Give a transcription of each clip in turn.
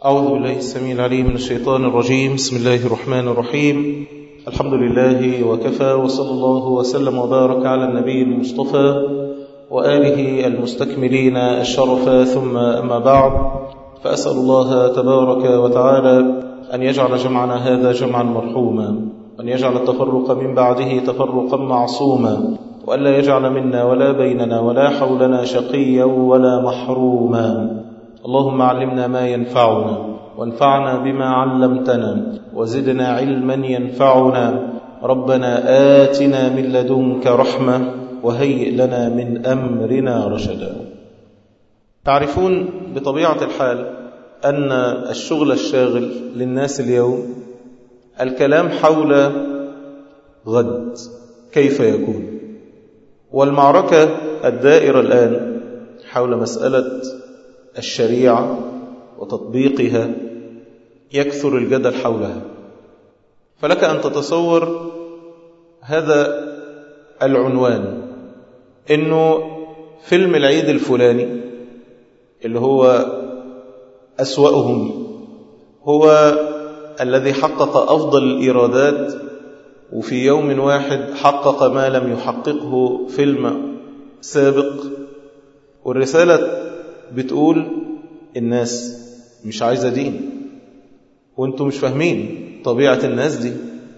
أعوذ بالله السميع العليم من الشيطان الرجيم بسم الله الرحمن الرحيم الحمد لله وكفى وصلى الله وسلم وبارك على النبي المصطفى وآله المستكملين الشرف ثم أما بعد فأسأل الله تبارك وتعالى أن يجعل جمعنا هذا جمعا مرحوما وأن يجعل التفرق من بعده تفرقا معصوما وألا يجعل منا ولا بيننا ولا حولنا شقيا ولا محروما اللهم علمنا ما ينفعنا وانفعنا بما علمتنا وزدنا علما ينفعنا ربنا آتنا من لدنك رحمة وهيئ لنا من أمرنا رشدا تعرفون بطبيعة الحال أن الشغل الشاغل للناس اليوم الكلام حول غد كيف يكون والمعركة الدائرة الآن حول مسألة الشريعة وتطبيقها يكثر الجدل حولها فلك أن تتصور هذا العنوان إنه فيلم العيد الفلاني اللي هو أسوأهم هو الذي حقق أفضل الإيرادات وفي يوم واحد حقق ما لم يحققه فيلم سابق والرسالة بتقول الناس مش عايزة دين وانتم مش فاهمين طبيعة الناس دي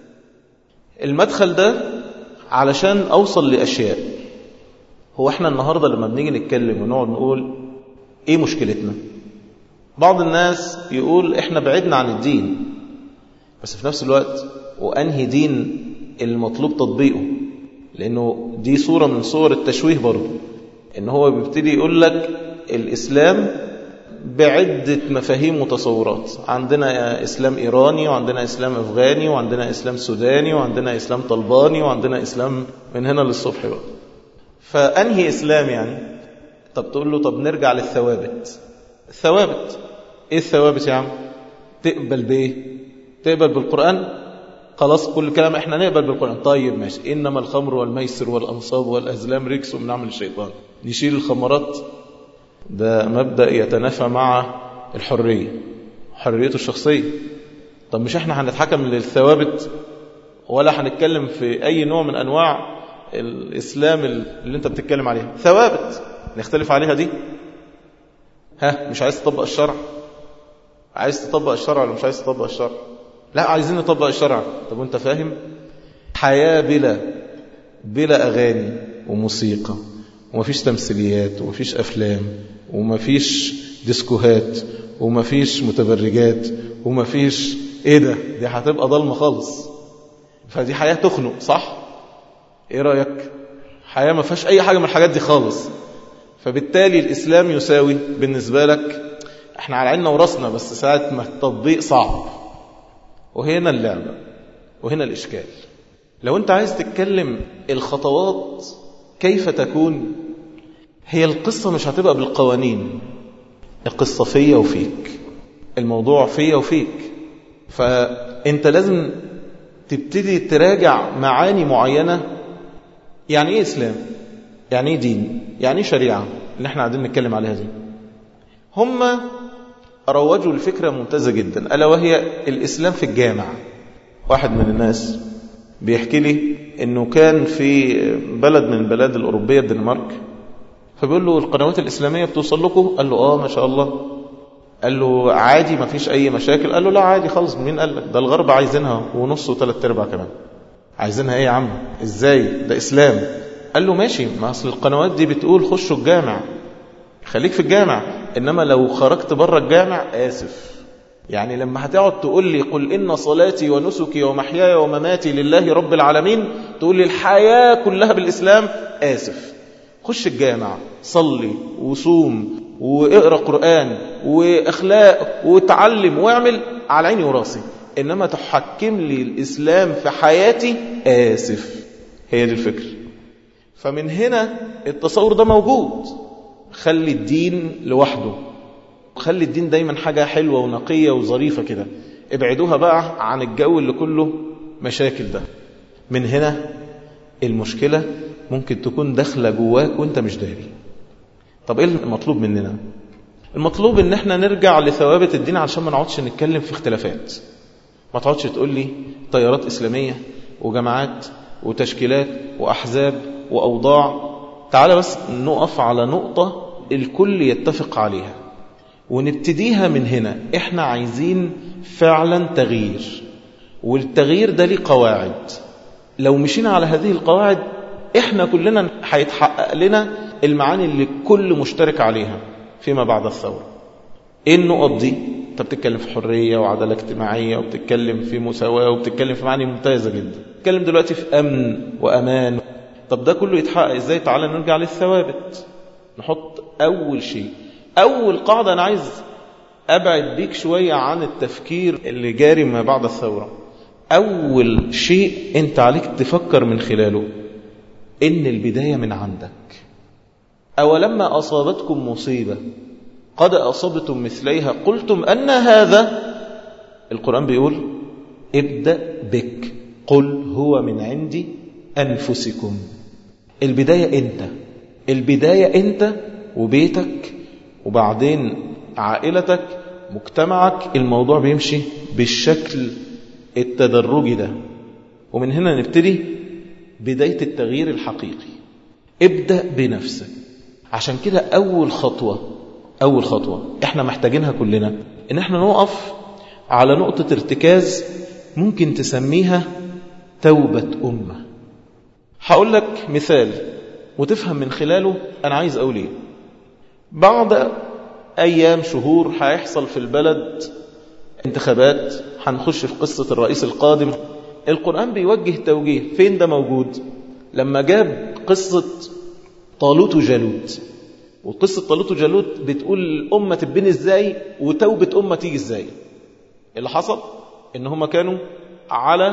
المدخل ده علشان أوصل لأشياء هو احنا النهاردة لما بنيجي نتكلم ونقعد نقول ايه مشكلتنا بعض الناس يقول احنا بعدنا عن الدين بس في نفس الوقت وأنهي دين المطلوب تطبيقه لأنه دي صورة من صور التشويه برضه إن هو بيبتدي يقول لك الإسلام بعدة مفاهيم وتصورات عندنا إسلام إيراني وعندنا إسلام أفغاني وعندنا إسلام سوداني وعندنا إسلام طلباني وعندنا إسلام من هنا للصبح بقى فأنهي إسلام يعني طب تقول له طب نرجع للثوابت الثوابت إيه الثوابت يا عم تقبل بإيه تقبل بالقرآن خلاص كل كلام احنا نقبل بالقرآن طيب ماشي إنما الخمر والميسر والأنصاب والأزلام رجس من عمل الشيطان نشيل الخمرات ده مبدأ يتنافى مع الحرية حريته الشخصية طب مش احنا هنتحكم للثوابت ولا هنتكلم في أي نوع من أنواع الإسلام اللي انت بتتكلم عليها ثوابت نختلف عليها دي ها مش عايز تطبق الشرع عايز تطبق الشرع ولا مش عايز تطبق الشرع لا عايزين نطبق الشرع طب وانت فاهم حياة بلا بلا أغاني وموسيقى ومفيش تمثيليات ومفيش أفلام ومفيش ديسكوهات ومفيش متبرجات ومفيش ايه ده دي هتبقى ضلمة خالص فدي حياة تخنق صح ايه رأيك حياة ما فيهاش اي حاجة من الحاجات دي خالص فبالتالي الإسلام يساوي بالنسبة لك احنا على عيننا وراسنا بس ساعة ما التطبيق صعب وهنا اللعبة وهنا الإشكال لو انت عايز تتكلم الخطوات كيف تكون هي القصة مش هتبقى بالقوانين القصة فيا وفيك الموضوع فيا وفيك فانت لازم تبتدي تراجع معاني معينة يعني ايه اسلام يعني ايه دين يعني ايه شريعة اللي احنا قاعدين نتكلم عليها دي هم روجوا لفكرة ممتازة جدا ألا وهي الإسلام في الجامع واحد من الناس بيحكي لي أنه كان في بلد من البلاد الأوروبية الدنمارك فبيقول له القنوات الإسلامية بتوصل لكم قال له آه ما شاء الله قال له عادي ما فيش أي مشاكل قال له لا عادي خالص مين قال لك ده الغرب عايزينها ونص وثلاث ارباع كمان عايزينها ايه يا عم ازاي ده إسلام قال له ماشي ما أصل القنوات دي بتقول خشوا الجامع خليك في الجامع إنما لو خرجت بره الجامع آسف يعني لما هتقعد تقول لي قل إن صلاتي ونسكي ومحياي ومماتي لله رب العالمين تقول لي الحياة كلها بالإسلام آسف خش الجامع صلي وصوم واقرأ قرآن وأخلاق وتعلم واعمل على عيني وراسي إنما تحكم لي الإسلام في حياتي آسف هي دي الفكرة فمن هنا التصور ده موجود خلي الدين لوحده خلي الدين دايما حاجة حلوة ونقية وظريفة كده ابعدوها بقى عن الجو اللي كله مشاكل ده من هنا المشكلة ممكن تكون داخلة جواك وانت مش داري طب ايه المطلوب مننا المطلوب ان احنا نرجع لثوابت الدين عشان ما نقعدش نتكلم في اختلافات ما تقعدش تقول لي تيارات إسلامية وجماعات وتشكيلات وأحزاب وأوضاع تعال بس نقف على نقطة الكل يتفق عليها ونبتديها من هنا احنا عايزين فعلا تغيير والتغيير ده ليه قواعد لو مشينا على هذه القواعد احنا كلنا هيتحقق لنا المعاني اللي الكل مشترك عليها فيما بعد الثورة ايه النقط دي انت بتتكلم في حرية وعدالة اجتماعية وبتتكلم في مساواة وبتتكلم في معاني ممتازة جدا بتتكلم دلوقتي في أمن وأمان طب ده كله يتحقق ازاي تعالى نرجع للثوابت نحط أول شيء أول قاعدة أنا عايز أبعد بيك شوية عن التفكير اللي جاري ما بعد الثورة أول شيء أنت عليك تفكر من خلاله إن البداية من عندك أولما أصابتكم مصيبة قد أصبتم مثليها قلتم أن هذا القرآن بيقول ابدأ بك قل هو من عندي أنفسكم البداية أنت البداية أنت وبيتك وبعدين عائلتك مجتمعك الموضوع بيمشي بالشكل التدرجي ده ومن هنا نبتدي بداية التغيير الحقيقي ابدأ بنفسك عشان كده أول خطوة أول خطوة إحنا محتاجينها كلنا إن إحنا نقف على نقطة ارتكاز ممكن تسميها توبة أمة هقول لك مثال وتفهم من خلاله أنا عايز أقول إيه بعد أيام شهور هيحصل في البلد انتخابات هنخش في قصة الرئيس القادم القرآن بيوجه توجيه فين ده موجود لما جاب قصة طالوت وجالوت وقصة طالوت وجالوت بتقول الأمة تبني ازاي وتوبة أمة تيجي ازاي اللي حصل ان هم كانوا على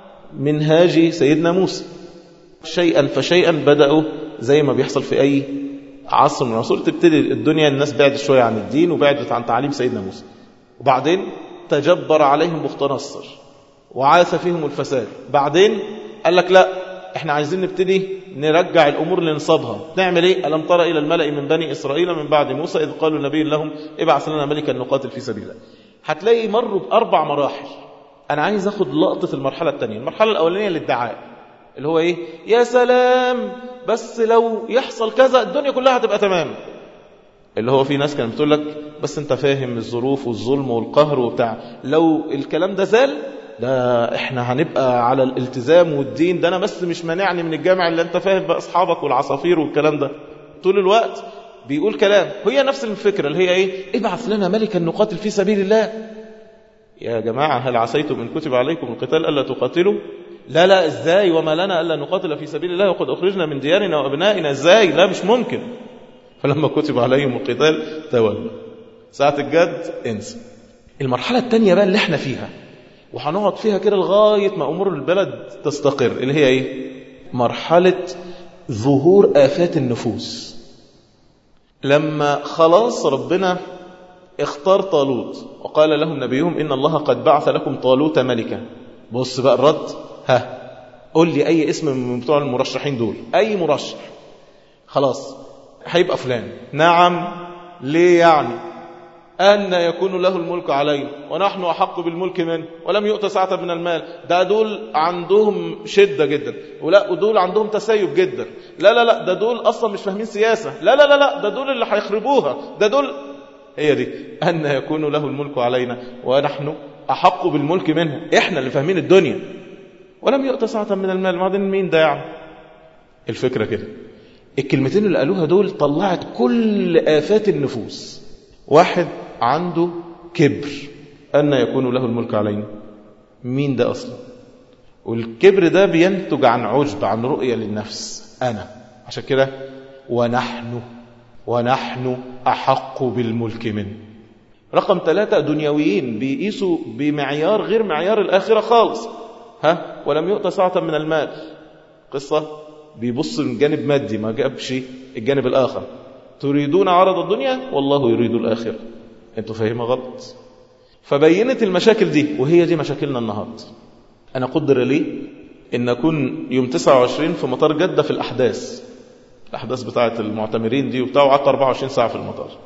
منهاج سيدنا موسى شيئا فشيئا بدأوا زي ما بيحصل في أي عصر من العصور تبتدي الدنيا الناس بعدت شوية عن الدين وبعدت عن تعليم سيدنا موسى وبعدين تجبر عليهم بخت نصر وعاث فيهم الفساد بعدين قال لك لا احنا عايزين نبتدي نرجع الأمور لنصابها نعمل ايه ألم ترى إلى الملأ من بني إسرائيل من بعد موسى إذ قالوا النبي لهم ابعث لنا ملكا نقاتل في سبيل الله هتلاقي مروا بأربع مراحل أنا عايز أخد لقطة المرحلة الثانية المرحلة الأولانية للدعاء اللي هو إيه يا سلام بس لو يحصل كذا الدنيا كلها هتبقى تمام اللي هو في ناس كانت بتقول لك بس انت فاهم الظروف والظلم والقهر وبتاع لو الكلام ده زال ده احنا هنبقى على الالتزام والدين ده انا بس مش مانعني من الجامع اللي انت فاهم بقى اصحابك والعصافير والكلام ده طول الوقت بيقول كلام هي نفس الفكرة اللي هي ايه ابعث لنا ملكا نقاتل في سبيل الله يا جماعة هل عسيتم ان كتب عليكم القتال ألا تقاتلوا لا لا ازاي وما لنا ألا نقاتل في سبيل الله وقد أخرجنا من ديارنا وأبنائنا ازاي لا مش ممكن فلما كتب عليهم القتال تولوا ساعة الجد انسى المرحلة الثانية بقى اللي احنا فيها وهنقعد فيها كده لغاية ما أمور البلد تستقر اللي هي ايه مرحلة ظهور آفات النفوس لما خلاص ربنا اختار طالوت وقال لهم نبيهم إن الله قد بعث لكم طالوت ملكا بص بقى الرد ها قول لي أي اسم من بتوع المرشحين دول أي مرشح خلاص هيبقى فلان نعم ليه يعني أن يكون له الملك علينا ونحن أحق بالملك منه ولم يؤت ساعة من المال ده دول عندهم شدة جدا ولا ودول عندهم تسيب جدا لا لا لا ده دول أصلا مش فاهمين سياسة لا لا لا لا ده دول اللي هيخربوها ده دول هي دي أن يكون له الملك علينا ونحن أحق بالملك منه إحنا اللي فاهمين الدنيا ولم يؤت ساعة من المال بعدين مين ده يعني الفكرة كده الكلمتين اللي قالوها دول طلعت كل آفات النفوس واحد عنده كبر أن يكون له الملك علينا مين ده أصلا والكبر ده بينتج عن عجب عن رؤية للنفس أنا عشان كده ونحن ونحن أحق بالملك منه رقم ثلاثة دنيويين بيقيسوا بمعيار غير معيار الآخرة خالص ها ولم يؤت ساعة من المال قصة بيبص من جانب مادي ما جابش الجانب الآخر تريدون عرض الدنيا والله يريد الآخرة انتوا فاهمها غلط فبينت المشاكل دي وهي دي مشاكلنا النهاردة أنا قدر لي إن أكون يوم 29 في مطار جدة في الأحداث الأحداث بتاعة المعتمرين دي وبتاع وقعدت 24 ساعة في المطار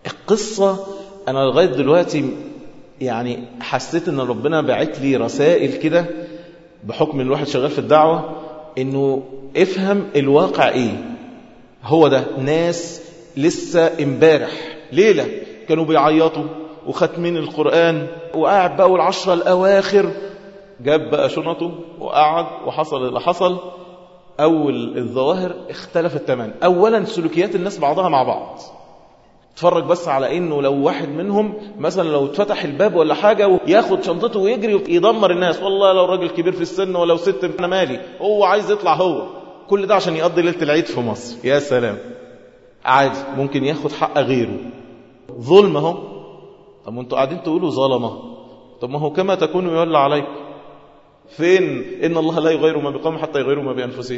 القصة أنا لغاية دلوقتي يعني حسيت أن ربنا بعت لي رسائل كده بحكم ان الواحد شغال في الدعوة انه افهم الواقع ايه هو ده ناس لسه امبارح ليلة كانوا بيعيطوا وختمين القرآن وقاعد بقى والعشرة الأواخر جاب بقى شنطه وقعد وحصل اللي حصل أول الظواهر اختلفت تماما أولا سلوكيات الناس بعضها مع بعض اتفرج بس على انه لو واحد منهم مثلا لو اتفتح الباب ولا حاجة وياخد شنطته ويجري ويدمر الناس والله لو راجل كبير في السن ولو ست انا مالي هو عايز يطلع هو كل ده عشان يقضي ليلة العيد في مصر يا سلام عادي ممكن ياخد حق غيره ظلم اهو طب انتوا قاعدين تقولوا ظلمه طب ما هو كما تكون يولى عليكم فين ان الله لا يغير ما بقوم حتى يغيروا ما بانفسهم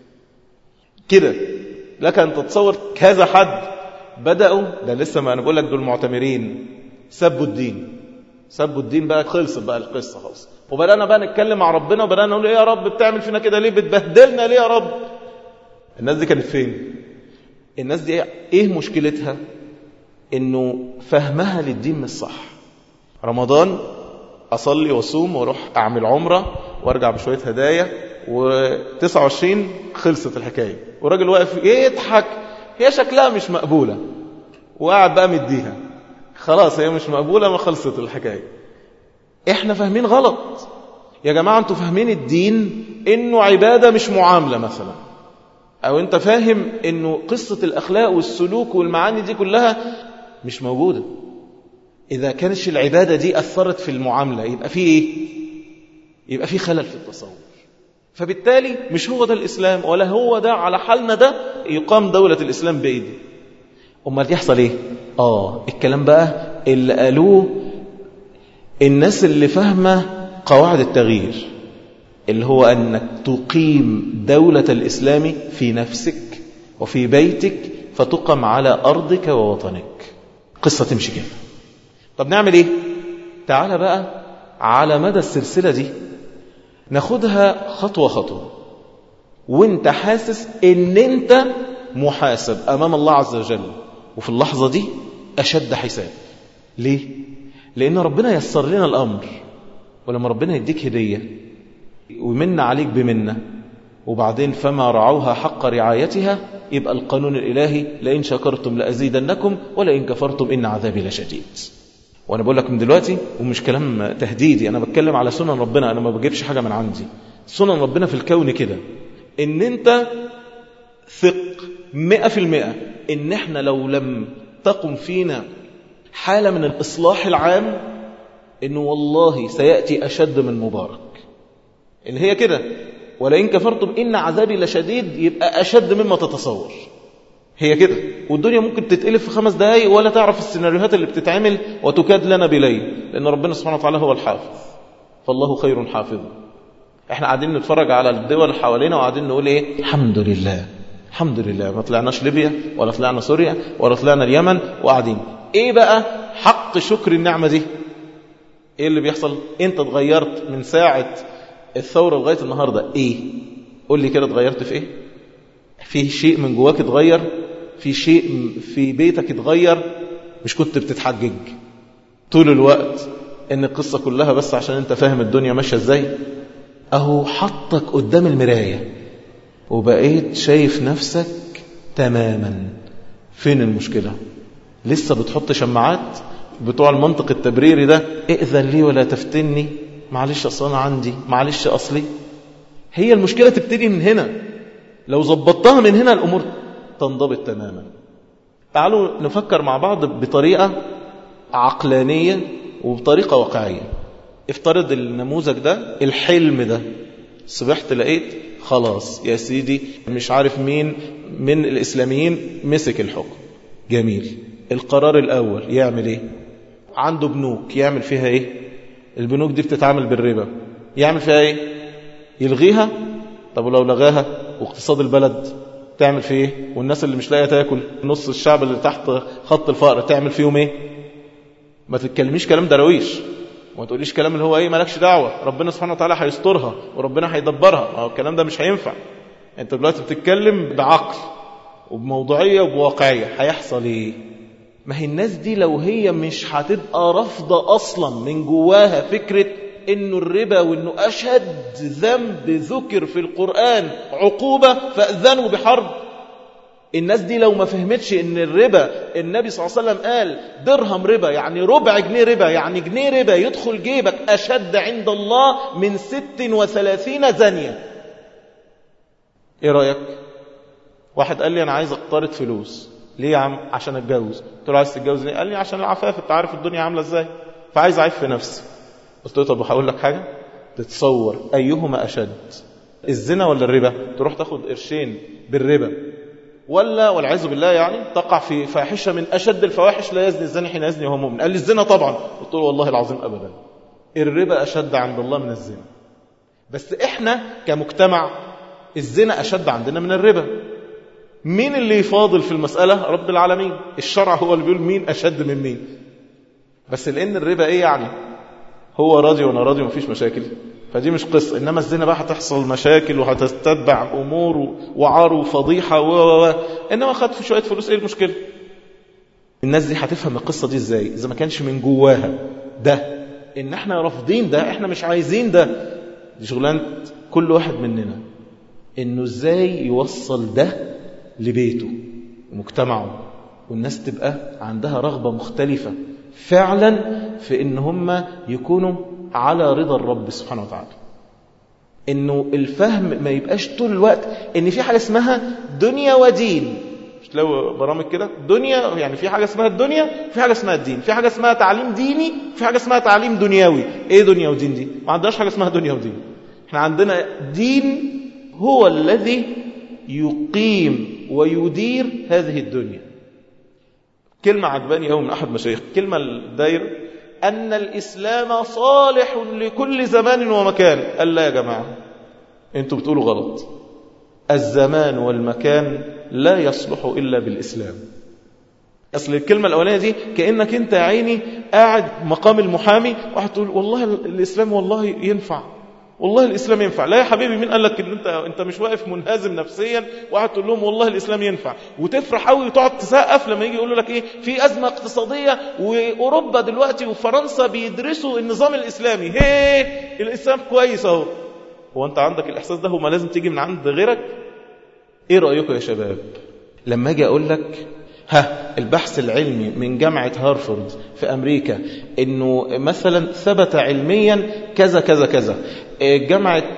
كده لك ان تتصور كذا حد بدأوا ده لسه ما أنا بقول لك دول معتمرين سبوا الدين سبوا الدين بقى خلصت بقى القصة خلاص وبدأنا بقى نتكلم مع ربنا وبدأنا نقول إيه يا رب بتعمل فينا كده ليه بتبهدلنا ليه يا رب الناس دي كانت فين الناس دي إيه مشكلتها إنه فهمها للدين مش صح رمضان أصلي وأصوم وأروح أعمل عمرة وأرجع بشوية هدايا و29 خلصت الحكاية والراجل واقف يضحك هي شكلها مش مقبولة وقاعد بقى مديها خلاص هي مش مقبولة ما خلصت الحكاية احنا فاهمين غلط يا جماعة انتوا فاهمين الدين انه عبادة مش معاملة مثلا او انت فاهم انه قصة الاخلاق والسلوك والمعاني دي كلها مش موجودة اذا كانش العبادة دي اثرت في المعاملة يبقى في ايه يبقى في خلل في التصور فبالتالي مش هو ده الإسلام ولا هو ده على حالنا ده يقام دولة الإسلام بإيدي أمال يحصل إيه آه الكلام بقى اللي قالوه الناس اللي فاهمة قواعد التغيير اللي هو أنك تقيم دولة الإسلام في نفسك وفي بيتك فتقم على أرضك ووطنك قصة تمشي كده طب نعمل إيه تعال بقى على مدى السلسلة دي ناخدها خطوة خطوة وانت حاسس ان انت محاسب امام الله عز وجل وفي اللحظة دي اشد حساب ليه؟ لان ربنا يسر لنا الامر ولما ربنا يديك هدية ومن عليك بمنة وبعدين فما رعوها حق رعايتها يبقى القانون الإلهي لئن شكرتم لأزيدنكم ولئن كفرتم إن عذابي لشديد وانا بقول لك من دلوقتي ومش كلام تهديدي انا بتكلم على سنن ربنا انا ما بجيبش حاجه من عندي سنن ربنا في الكون كده ان انت ثق مئة في المئة ان احنا لو لم تقم فينا حالة من الاصلاح العام انه والله سيأتي اشد من مبارك ان هي كده ولئن كفرتم ان عذابي لشديد يبقى اشد مما تتصور هي كده والدنيا ممكن تتقلب في خمس دقايق ولا تعرف السيناريوهات اللي بتتعمل وتكاد لنا بليل لأن ربنا سبحانه وتعالى هو الحافظ فالله خير حافظا احنا قاعدين نتفرج على الدول اللي حوالينا وقاعدين نقول ايه الحمد لله الحمد لله ما طلعناش ليبيا ولا طلعنا سوريا ولا طلعنا اليمن وقاعدين ايه بقى حق شكر النعمة دي ايه اللي بيحصل انت اتغيرت من ساعة الثورة لغاية النهاردة ايه قول لي كده اتغيرت في ايه في شيء من جواك اتغير في شيء في بيتك اتغير مش كنت بتتحجج طول الوقت ان القصة كلها بس عشان انت فاهم الدنيا ماشية ازاي اهو حطك قدام المراية وبقيت شايف نفسك تماما فين المشكلة لسه بتحط شماعات بتوع المنطق التبريري ده ائذن لي ولا تفتني معلش اصلا انا عندي معلش اصلي هي المشكلة تبتدي من هنا لو ظبطتها من هنا الأمور تنضبط تماما تعالوا نفكر مع بعض بطريقة عقلانية وبطريقة واقعية افترض النموذج ده الحلم ده صبحت لقيت خلاص يا سيدي مش عارف مين من الإسلاميين مسك الحكم جميل القرار الأول يعمل ايه عنده بنوك يعمل فيها ايه البنوك دي بتتعامل بالربا يعمل فيها ايه يلغيها طب ولو لغاها واقتصاد البلد تعمل فيه ايه والناس اللي مش لاقيه تاكل نص الشعب اللي تحت خط الفقر تعمل فيهم ايه ما تتكلميش كلام درويش وما تقوليش كلام اللي هو ايه مالكش دعوه ربنا سبحانه وتعالى هيسترها وربنا هيدبرها ما هو الكلام ده مش هينفع انت دلوقتي بتتكلم بعقل وبموضوعيه وبواقعيه هيحصل ايه ما هي الناس دي لو هي مش هتبقى رافضة أصلا من جواها فكرة إنه الربا وإنه أشد ذنب ذكر في القرآن عقوبة فأذنوا بحرب الناس دي لو ما فهمتش ان الربا النبي صلى الله عليه وسلم قال درهم ربا يعني ربع جنيه ربا يعني جنيه ربا يدخل جيبك أشد عند الله من ست وثلاثين زانية ايه رأيك واحد قال لي انا عايز اقترض فلوس ليه يا عم عشان اتجوز قلت له عايز تتجوز ليه قال لي عشان العفاف انت عارف الدنيا عامله ازاي فعايز اعيش في نفسي قلت له طب هقول لك حاجه تتصور ايهما اشد الزنا ولا الربا تروح تاخد قرشين بالربا ولا والعياذ بالله يعني تقع في فاحشه من اشد الفواحش لا يزني الزاني حين يزني وهو مؤمن قال لي الزنا طبعا قلت له والله العظيم ابدا الربا اشد عند الله من الزنا بس احنا كمجتمع الزنا اشد عندنا من الربا مين اللي يفاضل في المسألة رب العالمين الشرع هو اللي بيقول مين أشد من مين بس لأن الربا إيه يعني هو راضي وأنا راضي ومفيش مشاكل فدي مش قصة إنما الزنا بقى هتحصل مشاكل وهتتبع أمور وعار وفضيحة و و إنما خد في شوية فلوس إيه المشكلة الناس دي هتفهم القصة دي إزاي إذا ما كانش من جواها ده إن إحنا رافضين ده إحنا مش عايزين ده دي شغلانة كل واحد مننا إنه إزاي يوصل ده لبيته ومجتمعه والناس تبقى عندها رغبة مختلفة فعلا في ان هم يكونوا على رضا الرب سبحانه وتعالى انه الفهم ما يبقاش طول الوقت ان في حاجة اسمها دنيا ودين مش تلاقوا برامج كده دنيا يعني في حاجة اسمها الدنيا في حاجة اسمها الدين في حاجة اسمها تعليم ديني في حاجة اسمها تعليم دنيوي ايه دنيا ودين دي ما عندناش حاجة اسمها دنيا ودين احنا عندنا دين هو الذي يقيم ويدير هذه الدنيا كلمة عجباني هو من أحد مشايخ كلمة الداير أن الإسلام صالح لكل زمان ومكان قال لا يا جماعة أنتوا بتقولوا غلط الزمان والمكان لا يصلح إلا بالإسلام أصل الكلمة الأولانية دي كأنك أنت يا عيني قاعد مقام المحامي واحد تقول والله الإسلام والله ينفع والله الإسلام ينفع لا يا حبيبي مين قال لك ان انت انت مش واقف منهزم نفسيا واحد تقول لهم والله الإسلام ينفع وتفرح قوي وتقعد تسقف لما يجي يقولوا لك ايه في أزمة اقتصادية وأوروبا دلوقتي وفرنسا بيدرسوا النظام الإسلامي هي الإسلام كويس اهو هو انت عندك الإحساس ده هو ما لازم تيجي من عند غيرك ايه رأيكم يا شباب لما اجي اقول لك ها البحث العلمي من جامعة هارفارد في أمريكا أنه مثلا ثبت علميا كذا كذا كذا جامعة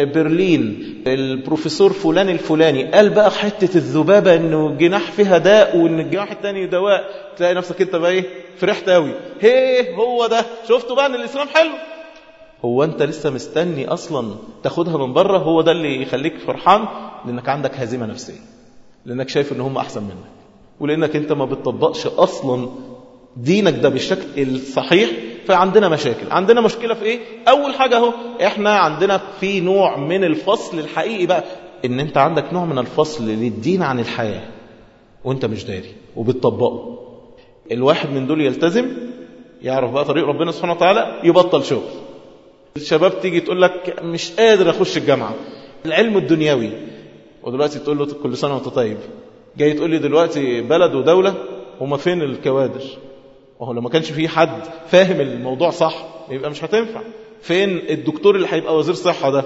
برلين البروفيسور فلان الفلاني قال بقى حتة الذبابة أنه الجناح فيها داء وأن الجناح الثاني دواء تلاقي نفسك أنت بقى إيه فرحت قوي هي هو ده شفتوا بقى أن الإسلام حلو هو أنت لسه مستني أصلا تاخدها من بره هو ده اللي يخليك فرحان لأنك عندك هزيمة نفسية لأنك شايف أن هم أحسن منك ولأنك أنت ما بتطبقش أصلا دينك ده بالشكل الصحيح فعندنا مشاكل عندنا مشكلة في إيه؟ أول حاجة اهو إحنا عندنا في نوع من الفصل الحقيقي بقى إن أنت عندك نوع من الفصل للدين عن الحياة وأنت مش داري وبتطبقه الواحد من دول يلتزم يعرف بقى طريق ربنا سبحانه وتعالى يبطل شغل الشباب تيجي تقول لك مش قادر أخش الجامعة العلم الدنيوي ودلوقتي تقول له كل سنة وانت طيب جاي تقول لي دلوقتي بلد ودولة هما فين الكوادر وهو لو ما كانش في حد فاهم الموضوع صح يبقى مش هتنفع فين الدكتور اللي هيبقى وزير صحة ده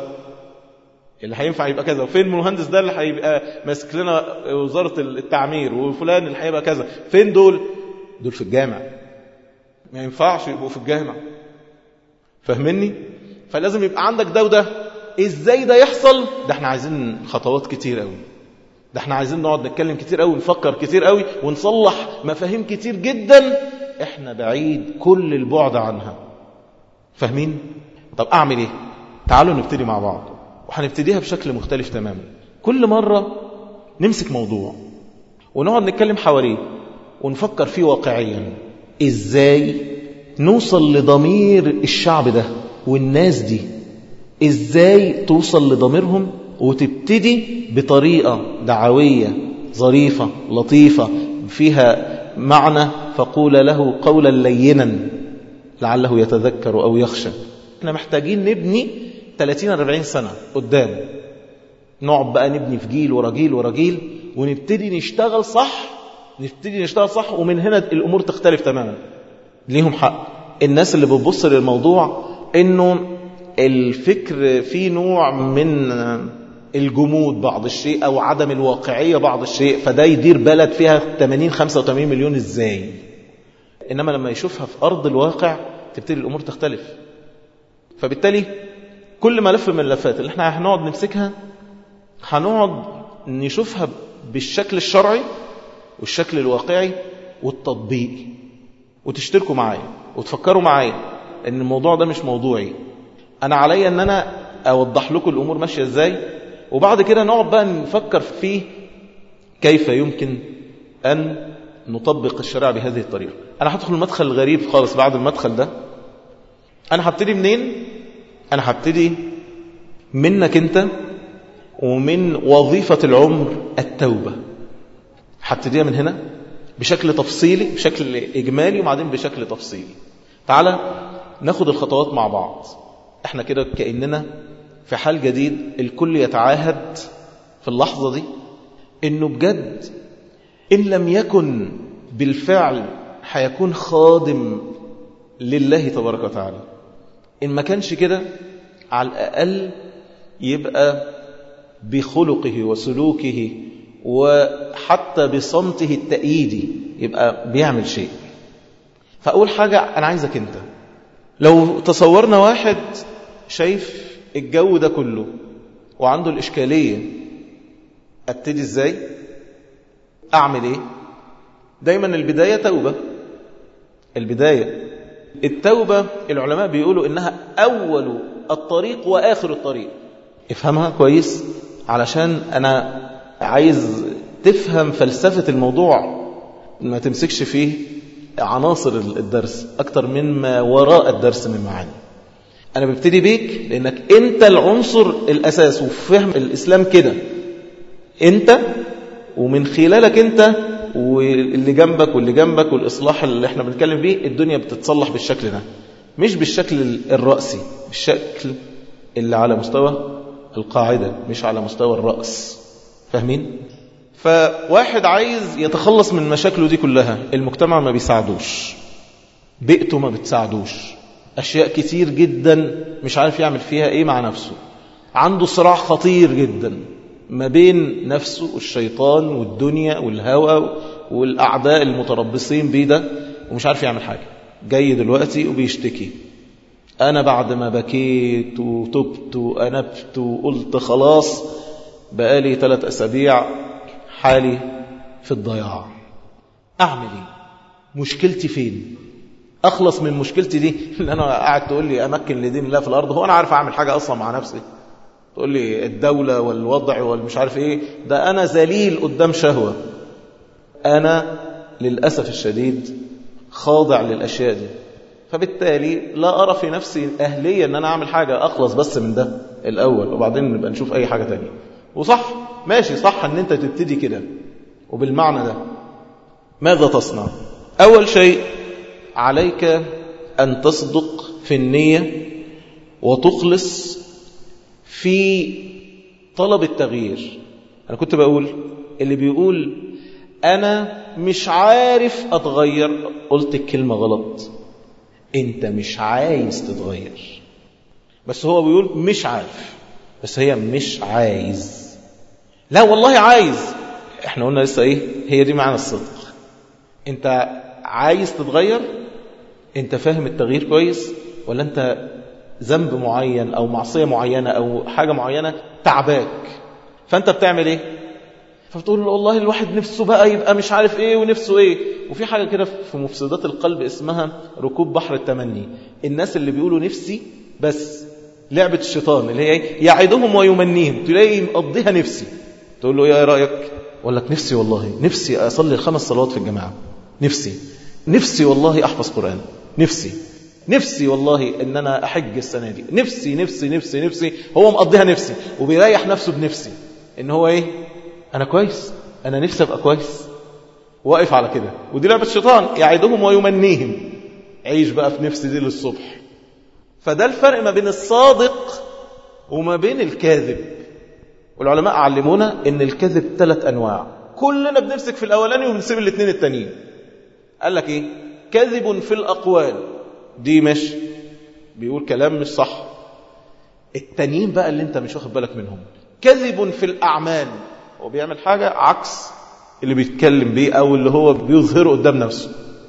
اللي هينفع يبقى كذا وفين المهندس ده اللي هيبقى ماسك لنا وزارة التعمير وفلان اللي هيبقى كذا فين دول دول في الجامع ما ينفعش يبقوا في الجامع فاهمني فلازم يبقى عندك ده وده ازاي ده يحصل ده احنا عايزين خطوات كتير قوي ده احنا عايزين نقعد نتكلم كتير قوي نفكر كتير قوي ونصلح مفاهيم كتير جدا احنا بعيد كل البعد عنها فاهمين طب اعمل ايه تعالوا نبتدي مع بعض وهنبتديها بشكل مختلف تماما كل مرة نمسك موضوع ونقعد نتكلم حواليه ونفكر فيه واقعيا ازاي نوصل لضمير الشعب ده والناس دي ازاي توصل لضميرهم وتبتدي بطريقة دعوية ظريفة لطيفة فيها معنى فقول له قولا لينا لعله يتذكر أو يخشى احنا محتاجين نبني 30-40 سنة قدام نقعد بقى نبني في جيل ورا جيل ورا جيل ونبتدي نشتغل صح نبتدي نشتغل صح ومن هنا الأمور تختلف تماما ليهم حق الناس اللي بتبص للموضوع انه الفكر فيه نوع من الجمود بعض الشيء او عدم الواقعية بعض الشيء فده يدير بلد فيها 80 85 مليون ازاي انما لما يشوفها في ارض الواقع تبتدي الامور تختلف فبالتالي كل ملف من الملفات اللي احنا هنقعد نمسكها هنقعد نشوفها بالشكل الشرعي والشكل الواقعي والتطبيقي وتشتركوا معايا وتفكروا معايا ان الموضوع ده مش موضوعي انا عليا ان انا اوضح لكم الامور ماشيه ازاي وبعد كده نقعد بقى نفكر فيه كيف يمكن ان نطبق الشريعه بهذه الطريقه انا هدخل المدخل الغريب خالص بعد المدخل ده انا هبتدي منين انا هبتدي منك انت ومن وظيفه العمر التوبه هبتديها من هنا بشكل تفصيلي بشكل إجمالي وبعدين بشكل تفصيلي تعالى ناخد الخطوات مع بعض احنا كده كأننا في حال جديد الكل يتعاهد في اللحظة دي انه بجد ان لم يكن بالفعل هيكون خادم لله تبارك وتعالى ان ما كانش كده على الأقل يبقى بخلقه وسلوكه وحتى بصمته التأييدي يبقى بيعمل شيء فأول حاجة أنا عايزك أنت لو تصورنا واحد شايف الجو ده كله وعنده الإشكالية أبتدي إزاي أعمل إيه دايما البداية توبة البداية التوبة العلماء بيقولوا إنها أول الطريق وآخر الطريق افهمها كويس علشان أنا عايز تفهم فلسفة الموضوع ما تمسكش فيه عناصر الدرس أكتر مما وراء الدرس من معاني أنا ببتدي بيك لأنك أنت العنصر الأساس وفهم الإسلام كده أنت ومن خلالك أنت واللي جنبك واللي جنبك والإصلاح اللي احنا بنتكلم بيه الدنيا بتتصلح بالشكل ده مش بالشكل الرأسي بالشكل اللي على مستوى القاعدة مش على مستوى الرأس فاهمين؟ فواحد عايز يتخلص من مشاكله دي كلها المجتمع ما بيساعدوش بيئته ما بتساعدوش أشياء كتير جدا مش عارف يعمل فيها إيه مع نفسه عنده صراع خطير جدا ما بين نفسه والشيطان والدنيا والهوى والأعداء المتربصين بيه ده ومش عارف يعمل حاجة جاي دلوقتي وبيشتكي أنا بعد ما بكيت وتبت وأنبت وقلت خلاص بقالي ثلاث أسابيع حالي في الضياع أعمل إيه مشكلتي فين أخلص من مشكلتي دي اللي أنا قاعد تقول لي أمكن لدين الله في الأرض هو أنا عارف أعمل حاجة أصلا مع نفسي تقول لي الدولة والوضع والمش عارف إيه ده أنا ذليل قدام شهوة أنا للأسف الشديد خاضع للأشياء دي فبالتالي لا أرى في نفسي أهلية أن أنا أعمل حاجة أخلص بس من ده الأول وبعدين نبقى نشوف أي حاجة تانية وصح ماشي صح أن أنت تبتدي كده وبالمعنى ده ماذا تصنع أول شيء عليك أن تصدق في النية وتخلص في طلب التغيير أنا كنت بقول اللي بيقول أنا مش عارف أتغير قلت الكلمة غلط أنت مش عايز تتغير بس هو بيقول مش عارف بس هي مش عايز لا والله عايز احنا قلنا لسه ايه هي دي معنى الصدق انت عايز تتغير انت فاهم التغيير كويس ولا انت ذنب معين او معصية معينة او حاجة معينة تعباك فانت بتعمل ايه فبتقول والله الواحد نفسه بقى يبقى مش عارف ايه ونفسه ايه وفي حاجة كده في مفسدات القلب اسمها ركوب بحر التمني الناس اللي بيقولوا نفسي بس لعبة الشيطان اللي هي يعدهم ويمنيهم تلاقي مقضيها نفسي تقول له ايه رأيك اقول لك نفسي والله نفسي اصلي الخمس صلوات في الجماعة نفسي نفسي والله احفظ قرآن نفسي نفسي والله ان انا احج السنة دي نفسي نفسي نفسي نفسي هو مقضيها نفسي وبيريح نفسه بنفسي ان هو ايه انا كويس انا نفسي ابقى كويس واقف على كده ودي لعبة الشيطان يعدهم ويمنيهم عيش بقى في نفسي دي للصبح فده الفرق ما بين الصادق وما بين الكاذب والعلماء علمونا ان الكذب ثلاث انواع كلنا بنمسك في الأولاني وبنسيب الاثنين التانيين قال لك إيه كذب في الأقوال دي مش بيقول كلام مش صح التانيين بقى اللي انت مش واخد بالك منهم كذب في الأعمال هو بيعمل حاجة عكس اللي بيتكلم بيه أو اللي هو بيظهره قدام نفسه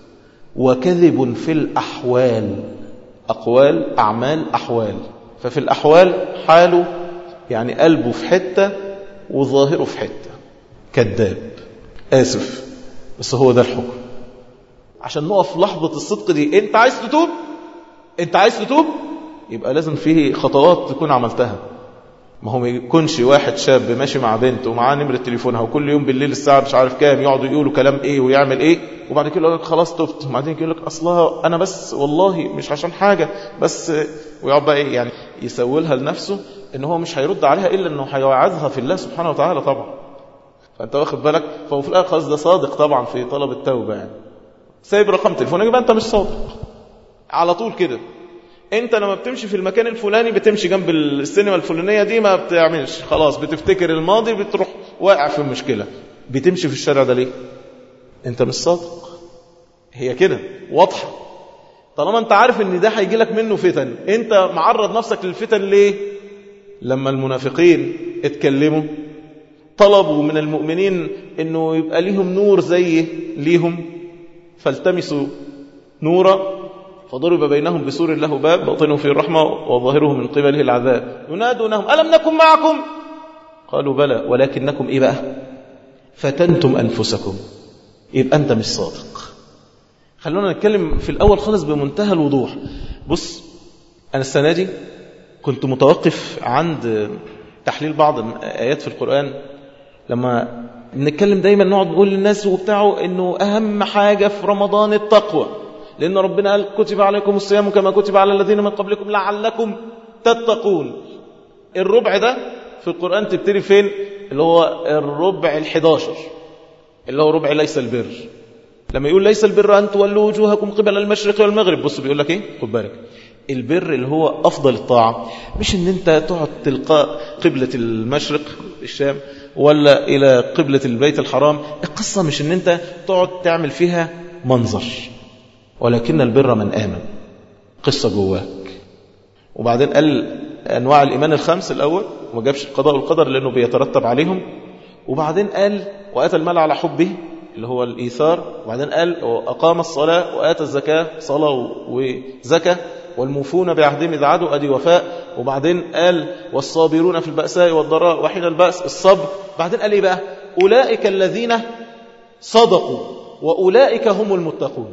وكذب في الأحوال أقوال أعمال أحوال ففي الأحوال حاله يعني قلبه في حتة وظاهره في حتة كذاب آسف بس هو ده الحكم عشان نقف لحظة الصدق دي انت عايز تتوب انت عايز تتوب يبقى لازم فيه خطوات تكون عملتها ما هو ما يكونش واحد شاب ماشي مع بنت ومعاه نمرة تليفونها وكل يوم بالليل الساعة مش عارف كام يقعدوا يقولوا كلام ايه ويعمل ايه وبعد كده يقول لك خلاص تبت وبعدين يقول لك اصلها انا بس والله مش عشان حاجة بس ويقعد بقى ايه يعني يسولها لنفسه ان هو مش هيرد عليها الا انه هيوعظها في الله سبحانه وتعالى طبعا فانت واخد بالك فهو في الاخر خلاص ده صادق طبعا في طلب التوبة يعني سايب رقم تليفونك يبقى انت مش صادق على طول كده انت لما بتمشي في المكان الفلاني بتمشي جنب السينما الفلانية دي ما بتعملش خلاص بتفتكر الماضي بتروح واقع في المشكلة بتمشي في الشارع ده ليه انت مش صادق هي كده واضحة طالما انت عارف ان ده هيجي لك منه فتن انت معرض نفسك للفتن ليه لما المنافقين اتكلموا طلبوا من المؤمنين انه يبقى ليهم نور زي ليهم فالتمسوا نورا فضرب بينهم بسور له باب باطنه فيه الرحمة وظاهره من قبله العذاب ينادونهم ألم نكن معكم قالوا بلى ولكنكم إيه بقى فتنتم أنفسكم يبقى أنت مش صادق خلونا نتكلم في الأول خالص بمنتهى الوضوح بص أنا السنة دي كنت متوقف عند تحليل بعض آيات في القرآن لما نتكلم دايما نقعد نقول للناس وبتاعه انه اهم حاجة في رمضان التقوى لأن ربنا قال كتب عليكم الصيام كما كتب على الذين من قبلكم لعلكم تتقون الربع ده في القرآن تبتدي فين اللي هو الربع الحداشر اللي هو ربع ليس البر لما يقول ليس البر أن تولوا وجوهكم قبل المشرق والمغرب بص بيقول لك ايه خد بالك البر اللي هو أفضل الطاعة مش ان انت تقعد تلقاء قبلة المشرق الشام ولا إلى قبلة البيت الحرام القصة مش ان انت تقعد تعمل فيها منظر ولكن البر من آمن قصة جواك وبعدين قال أنواع الإيمان الخمس الأول وما جابش القضاء والقدر لأنه بيترتب عليهم وبعدين قال وآتى المال على حبه اللي هو الإيثار وبعدين قال وأقام الصلاة وآتى الزكاة صلاة وزكاة والموفون بعهدهم إذا عادوا أدي وفاء وبعدين قال والصابرون في البأساء والضراء وحين البأس الصبر بعدين قال إيه بقى أولئك الذين صدقوا وأولئك هم المتقون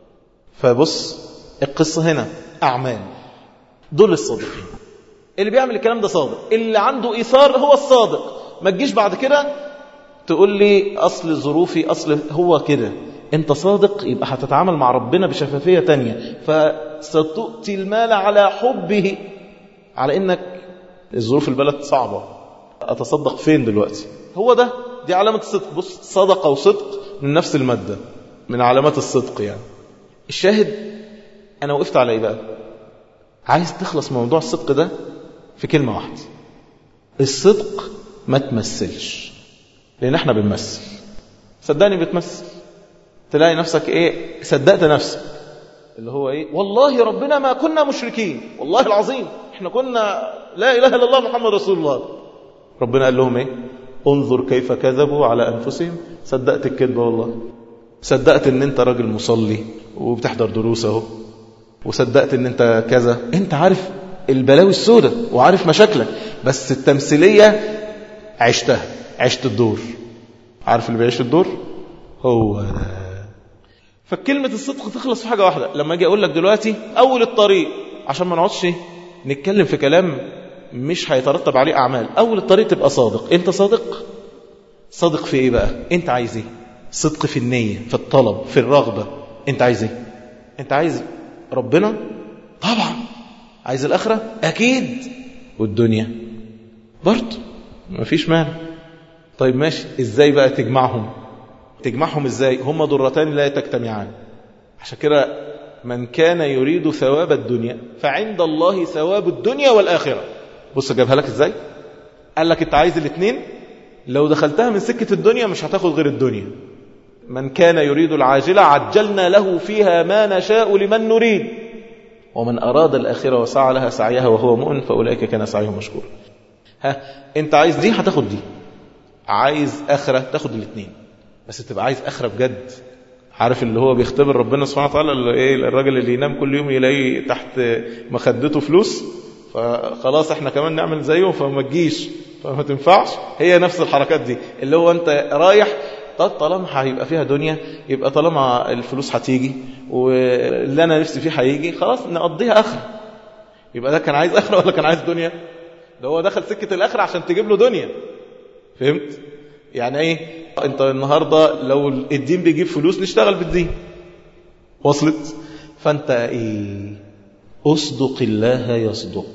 فبص القصة هنا أعمال دول الصادقين اللي بيعمل الكلام ده صادق اللي عنده إيثار هو الصادق ما تجيش بعد كده تقول لي أصل ظروفي أصل هو كده أنت صادق يبقى هتتعامل مع ربنا بشفافية تانية فستؤتي المال على حبه على إنك الظروف البلد صعبة أتصدق فين دلوقتي هو ده دي علامة الصدق بص صدقة وصدق من نفس المادة من علامات الصدق يعني الشاهد أنا وقفت على إيه بقى عايز تخلص من موضوع الصدق ده في كلمة واحدة الصدق ما تمثلش لأن احنا بنمثل صدقني بتمثل تلاقي نفسك ايه صدقت نفسك اللي هو ايه والله ربنا ما كنا مشركين والله العظيم احنا كنا لا اله الا الله محمد رسول الله ربنا قال لهم ايه انظر كيف كذبوا على انفسهم صدقت الكذبه والله صدقت ان انت راجل مصلي وبتحضر دروس اهو وصدقت ان انت كذا انت عارف البلاوي السوداء وعارف مشاكلك بس التمثيليه عشتها عشت الدور عارف اللي بيعيش الدور هو ده فكلمة الصدق تخلص في حاجة واحدة لما اجي اقول لك دلوقتي اول الطريق عشان ما نقعدش نتكلم في كلام مش هيترتب عليه اعمال اول الطريق تبقى صادق انت صادق صادق في ايه بقى انت عايز ايه صدق في النية في الطلب في الرغبة انت عايز ايه انت عايز ربنا طبعا عايز الاخرة اكيد والدنيا برضه مفيش مانع طيب ماشي ازاي بقى تجمعهم تجمعهم ازاي هم ضرتان لا تجتمعان عشان كده من كان يريد ثواب الدنيا فعند الله ثواب الدنيا والآخرة بص جابها لك ازاي قال لك انت عايز الاثنين لو دخلتها من سكة الدنيا مش هتاخد غير الدنيا من كان يريد العاجلة عجلنا له فيها ما نشاء لمن نريد ومن أراد الآخرة وسعى لها سعيها وهو مؤمن فأولئك كان سعيهم مشكور ها انت عايز دي هتاخد دي عايز آخرة تاخد الاثنين بس تبقى عايز آخرة بجد عارف اللي هو بيختبر ربنا سبحانه وتعالى اللي ايه الراجل اللي ينام كل يوم يلاقي تحت مخدته فلوس فخلاص احنا كمان نعمل زيه فما تجيش فما تنفعش هي نفس الحركات دي اللي هو انت رايح طب طالما هيبقى فيها دنيا يبقى طالما الفلوس هتيجي واللي انا نفسي فيه هيجي خلاص نقضيها اخره يبقى ده كان عايز اخره ولا كان عايز دنيا ده هو دخل سكه الاخره عشان تجيب له دنيا فهمت يعني ايه انت النهارده لو الدين بيجيب فلوس نشتغل بالدين وصلت فانت ايه اصدق الله يصدق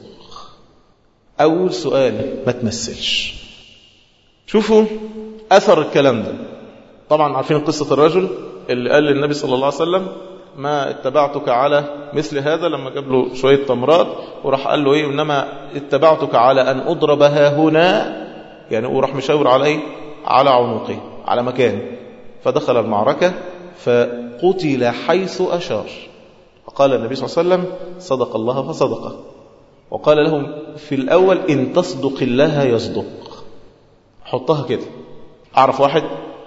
اول سؤال ما تمثلش شوفوا اثر الكلام ده طبعا عارفين قصة الرجل اللي قال للنبي صلى الله عليه وسلم ما اتبعتك على مثل هذا لما جاب له شوية تمرات وراح قال له ايه انما اتبعتك على ان اضرب ها هنا يعني وراح مشاور على ايه على عنقه على مكان فدخل المعركة فقتل حيث أشار فقال النبي صلى الله عليه وسلم صدق الله فصدقه وقال لهم في الأول إن تصدق الله يصدق حطها كده أعرف واحد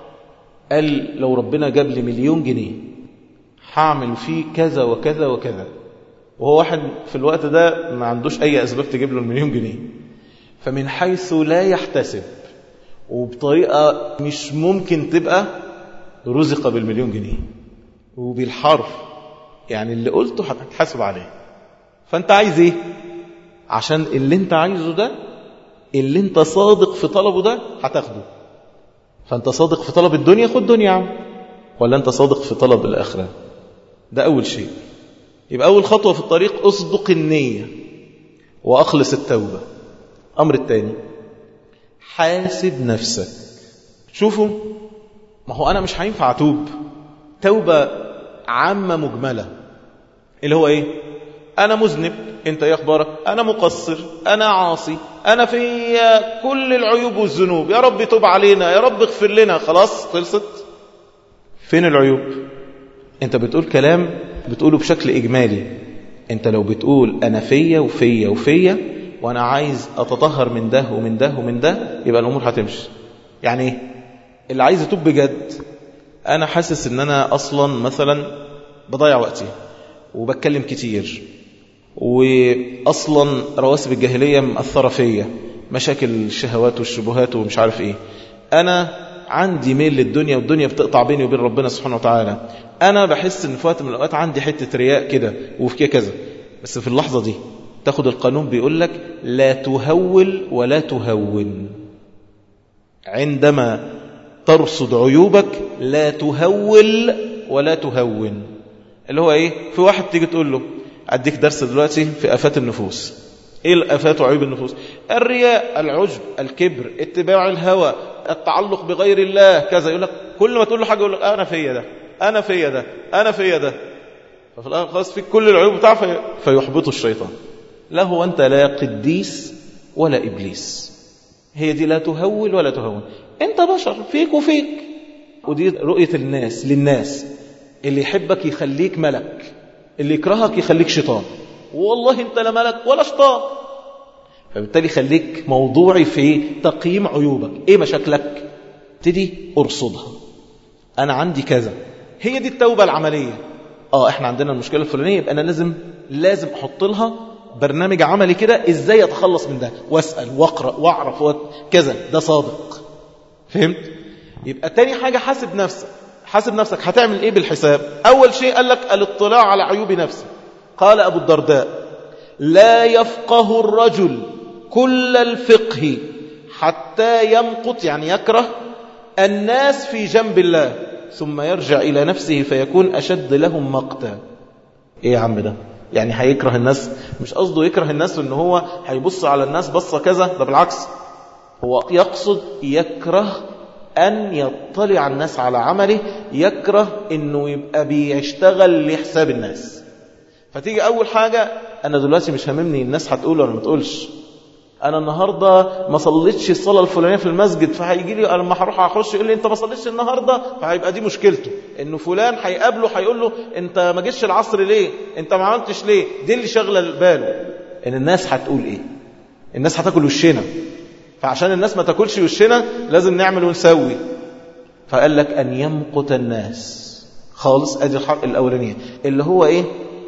قال لو ربنا جاب لي مليون جنيه هعمل فيه كذا وكذا وكذا وهو واحد في الوقت ده ما عندوش أي أسباب تجيب له المليون جنيه فمن حيث لا يحتسب وبطريقة مش ممكن تبقى رزق بالمليون جنيه وبالحرف يعني اللي قلته هتتحاسب عليه فانت عايز ايه عشان اللي انت عايزه ده اللي انت صادق في طلبه ده هتاخده فانت صادق في طلب الدنيا خد دنيا يا عم ولا انت صادق في طلب الاخره ده اول شيء يبقى اول خطوه في الطريق اصدق النيه واخلص التوبه امر الثاني حاسب نفسك شوفوا ما هو أنا مش هينفع أتوب توبة عامة مجملة اللي هو إيه أنا مذنب أنت إيه أخبارك أنا مقصر أنا عاصي أنا في كل العيوب والذنوب يا رب توب علينا يا رب اغفر لنا خلاص خلصت فين العيوب أنت بتقول كلام بتقوله بشكل إجمالي أنت لو بتقول أنا فيا وفيا وفيا وانا عايز اتطهر من ده ومن ده ومن ده يبقى الامور هتمشي يعني ايه اللي عايز يتوب بجد انا حاسس ان انا اصلا مثلا بضيع وقتي وبتكلم كتير واصلا رواسب الجاهليه مأثره فيا مشاكل الشهوات والشبهات ومش عارف ايه انا عندي ميل للدنيا والدنيا بتقطع بيني وبين ربنا سبحانه وتعالى انا بحس ان في وقت من الاوقات عندي حته رياء كده وفي كذا بس في اللحظه دي تاخد القانون بيقول لك لا تهول ولا تهون عندما ترصد عيوبك لا تهول ولا تهون اللي هو ايه في واحد تيجي تقول له اديك درس دلوقتي في افات النفوس ايه الافات وعيوب النفوس الرياء العجب الكبر اتباع الهوى التعلق بغير الله كذا يقول لك كل ما تقول له حاجه يقول لك انا فيا ده انا فيا ده انا فيا ده ففي الاخر خلاص فيك كل العيوب بتاعه فيحبطه الشيطان لا هو أنت لا قديس ولا إبليس هي دي لا تهول ولا تهون أنت بشر فيك وفيك ودي رؤية الناس للناس اللي يحبك يخليك ملك اللي يكرهك يخليك شيطان والله أنت لا ملك ولا شيطان فبالتالي خليك موضوعي في تقييم عيوبك إيه مشاكلك ابتدي أرصدها أنا عندي كذا هي دي التوبة العملية آه إحنا عندنا المشكلة الفلانية يبقى أنا لازم لازم أحط لها برنامج عملي كده ازاي اتخلص من ده واسال واقرا واعرف كذا ده صادق فهمت يبقى تاني حاجه حاسب نفسك حاسب نفسك هتعمل ايه بالحساب اول شيء قال لك الاطلاع على عيوب نفسك قال ابو الدرداء لا يفقه الرجل كل الفقه حتى يمقت يعني يكره الناس في جنب الله ثم يرجع الى نفسه فيكون اشد لهم مقتا ايه يا عم ده يعني هيكره الناس مش قصده يكره الناس ان هو هيبص على الناس بصة كذا ده بالعكس هو يقصد يكره أن يطلع الناس على عمله يكره أنه يبقى بيشتغل لحساب الناس فتيجي أول حاجة أنا دلوقتي مش هممني الناس هتقول ولا ما تقولش انا النهارده ما صليتش الصلاه الفلانيه في المسجد فهيجي لي لما هروح اخش يقول لي انت ما صليتش النهارده فهيبقى دي مشكلته انه فلان هيقابله هيقول له انت ما جيتش العصر ليه انت ما عملتش ليه دي اللي شغله باله ان الناس هتقول ايه الناس هتاكل وشنا فعشان الناس ما تاكلش وشنا لازم نعمل ونسوي فقال لك ان يمقت الناس خالص ادي الحق الاولانيه اللي هو ايه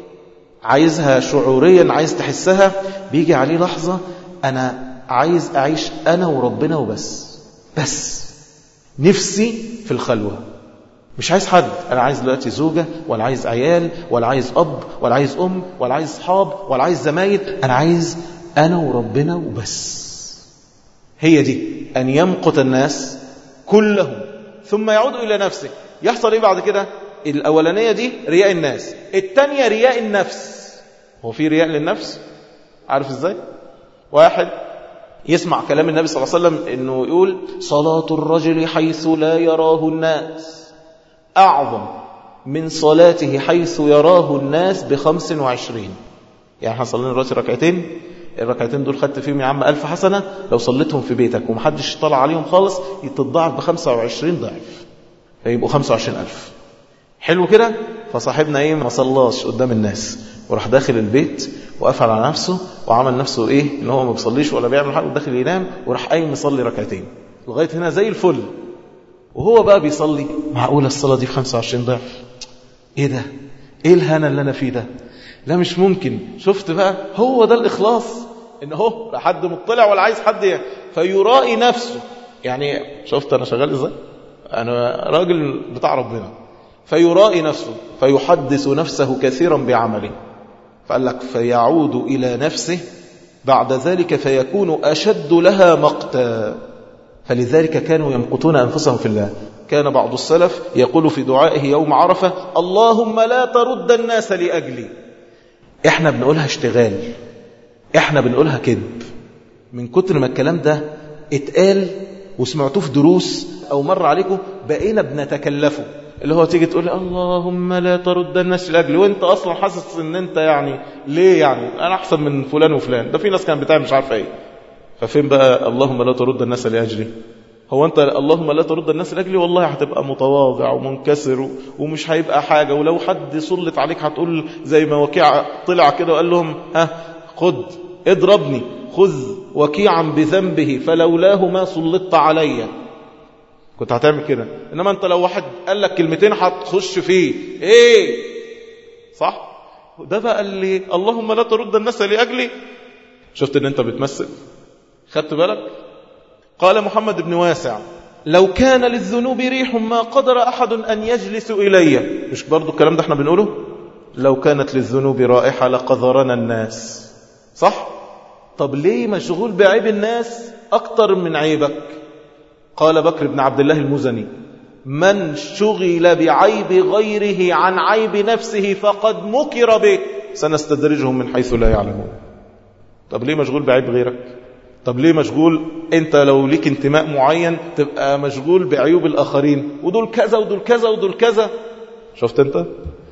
عايزها شعوريا عايز تحسها بيجي عليه لحظه انا عايز اعيش انا وربنا وبس بس نفسي في الخلوه مش عايز حد انا عايز دلوقتي زوجه ولا عايز عيال ولا عايز اب ولا عايز ام ولا عايز اصحاب ولا عايز زمايل انا عايز انا وربنا وبس هي دي ان يمقت الناس كلهم ثم يعود الى نفسه يحصل ايه بعد كده الاولانيه دي رياء الناس الثانيه رياء النفس هو في رياء للنفس عارف ازاي واحد يسمع كلام النبي صلى الله عليه وسلم انه يقول صلاه الرجل حيث لا يراه الناس أعظم من صلاته حيث يراه الناس بخمس وعشرين يعني احنا صلينا دلوقتي ركعتين الركعتين دول خدت فيهم يا عم ألف حسنة لو صليتهم في بيتك ومحدش طلع عليهم خالص يتضاعف بخمسة وعشرين ضعف فيبقوا خمسة وعشرين ألف حلو كده فصاحبنا ايه ما صلاش قدام الناس وراح داخل البيت وقفل على نفسه وعمل نفسه ايه ان هو ما بيصليش ولا بيعمل حاجه وداخل ينام وراح قايم يصلي ركعتين لغايه هنا زي الفل وهو بقى بيصلي معقولة الصلاة دي في 25 ضعف ايه ده ايه الهنا اللي انا فيه ده لا مش ممكن شفت بقى هو ده الاخلاص ان هو لا حد مطلع ولا عايز حد يعني فيرائي نفسه يعني شفت انا شغال ازاي انا راجل بتاع ربنا فيرائي نفسه فيحدث نفسه كثيرا بعمله فقال لك فيعود الى نفسه بعد ذلك فيكون اشد لها مقتا فلذلك كانوا يمقتون أنفسهم في الله كان بعض السلف يقول في دعائه يوم عرفة اللهم لا ترد الناس لأجلي احنا بنقولها اشتغال احنا بنقولها كذب من كتر ما الكلام ده اتقال وسمعتوه في دروس او مر عليكم بقينا بنتكلفه اللي هو تيجي تقول اللهم لا ترد الناس لاجلي وانت اصلا حاسس ان انت يعني ليه يعني انا احسن من فلان وفلان ده في ناس كانت بتعمل مش عارفه ايه ففين بقى اللهم لا ترد الناس لاجلي هو انت اللهم لا ترد الناس لاجلي والله هتبقى متواضع ومنكسر ومش هيبقى حاجه ولو حد سلط عليك هتقول زي ما وكيع طلع كده وقال لهم ها خد اضربني خذ وكيعا بذنبه فلولاه ما سلطت علي كنت هتعمل كده انما انت لو واحد قال لك كلمتين هتخش فيه ايه صح ده بقى اللي اللهم لا ترد الناس لاجلي شفت ان انت بتمثل خدت بالك قال محمد بن واسع لو كان للذنوب ريح ما قدر أحد أن يجلس إلي مش برضو الكلام ده احنا بنقوله لو كانت للذنوب رائحة لقذرنا الناس صح طب ليه مشغول بعيب الناس أكتر من عيبك قال بكر بن عبد الله المزني من شغل بعيب غيره عن عيب نفسه فقد مكر به سنستدرجهم من حيث لا يعلمون طب ليه مشغول بعيب غيرك طب ليه مشغول انت لو ليك انتماء معين تبقى مشغول بعيوب الاخرين ودول كذا ودول كذا ودول كذا شفت انت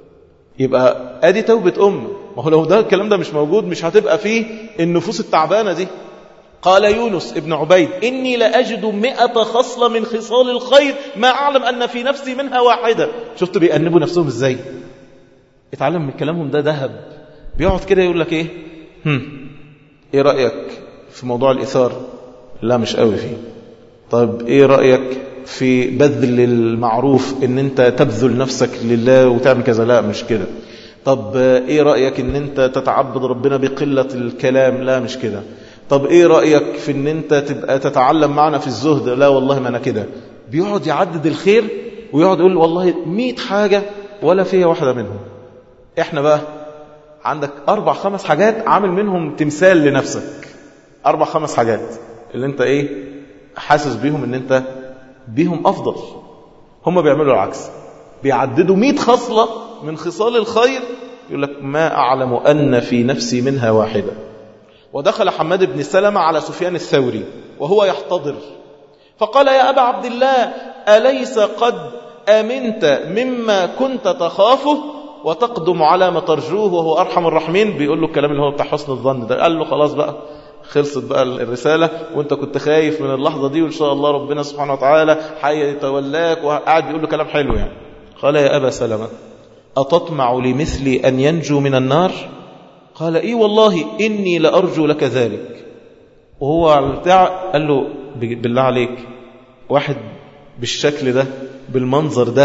يبقى ادي توبة ام ما هو لو ده الكلام ده مش موجود مش هتبقى فيه النفوس التعبانة دي قال يونس ابن عبيد إني لأجد مئة خصلة من خصال الخير ما أعلم أن في نفسي منها واحدة شفت بيأنبوا نفسهم إزاي اتعلم من كلامهم ده ذهب بيقعد كده يقول لك إيه هم. إيه رأيك في موضوع الإثار لا مش قوي فيه طيب إيه رأيك في بذل المعروف إن أنت تبذل نفسك لله وتعمل كذا لا مش كده طب إيه رأيك إن أنت تتعبد ربنا بقلة الكلام لا مش كده طب إيه رأيك في إن أنت تبقى تتعلم معنا في الزهد لا والله ما أنا كده بيقعد يعدد الخير ويقعد يقول والله مئة حاجة ولا فيها واحدة منهم إحنا بقى عندك أربع خمس حاجات عامل منهم تمثال لنفسك أربع خمس حاجات اللي أنت إيه حاسس بيهم إن أنت بيهم أفضل هم بيعملوا العكس بيعددوا مئة خصلة من خصال الخير يقول لك ما أعلم أن في نفسي منها واحدة ودخل حماد بن سلمة على سفيان الثوري وهو يحتضر فقال يا أبا عبد الله أليس قد أمنت مما كنت تخافه وتقدم على ما ترجوه وهو أرحم الراحمين بيقول له الكلام اللي هو بتاع حسن الظن ده قال له خلاص بقى خلصت بقى الرسالة وانت كنت خايف من اللحظة دي وإن شاء الله ربنا سبحانه وتعالى حيتولاك وقاعد بيقول له كلام حلو يعني قال يا أبا سلمة أتطمع لمثلي أن ينجو من النار قال إيه والله إني لأرجو لك ذلك وهو على البتاع قال له بالله عليك واحد بالشكل ده بالمنظر ده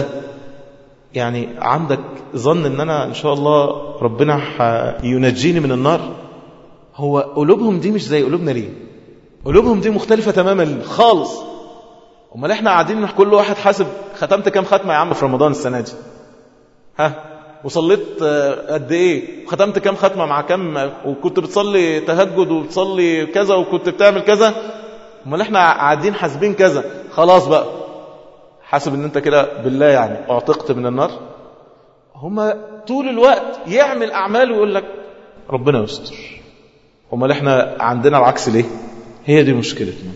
يعني عندك ظن ان انا ان شاء الله ربنا ينجيني من النار هو قلوبهم دي مش زي قلوبنا ليه قلوبهم دي مختلفة تماما خالص امال احنا قاعدين كل واحد حاسب ختمت كام ختمة يا عم في رمضان السنة دي ها وصليت قد ايه ختمت كام ختمة مع كام وكنت بتصلي تهجد وبتصلي كذا وكنت بتعمل كذا امال احنا قاعدين حاسبين كذا خلاص بقى حاسب ان انت كده بالله يعني اعتقت من النار هما طول الوقت يعمل اعمال ويقول لك ربنا يستر امال احنا عندنا العكس ليه هي دي مشكلتنا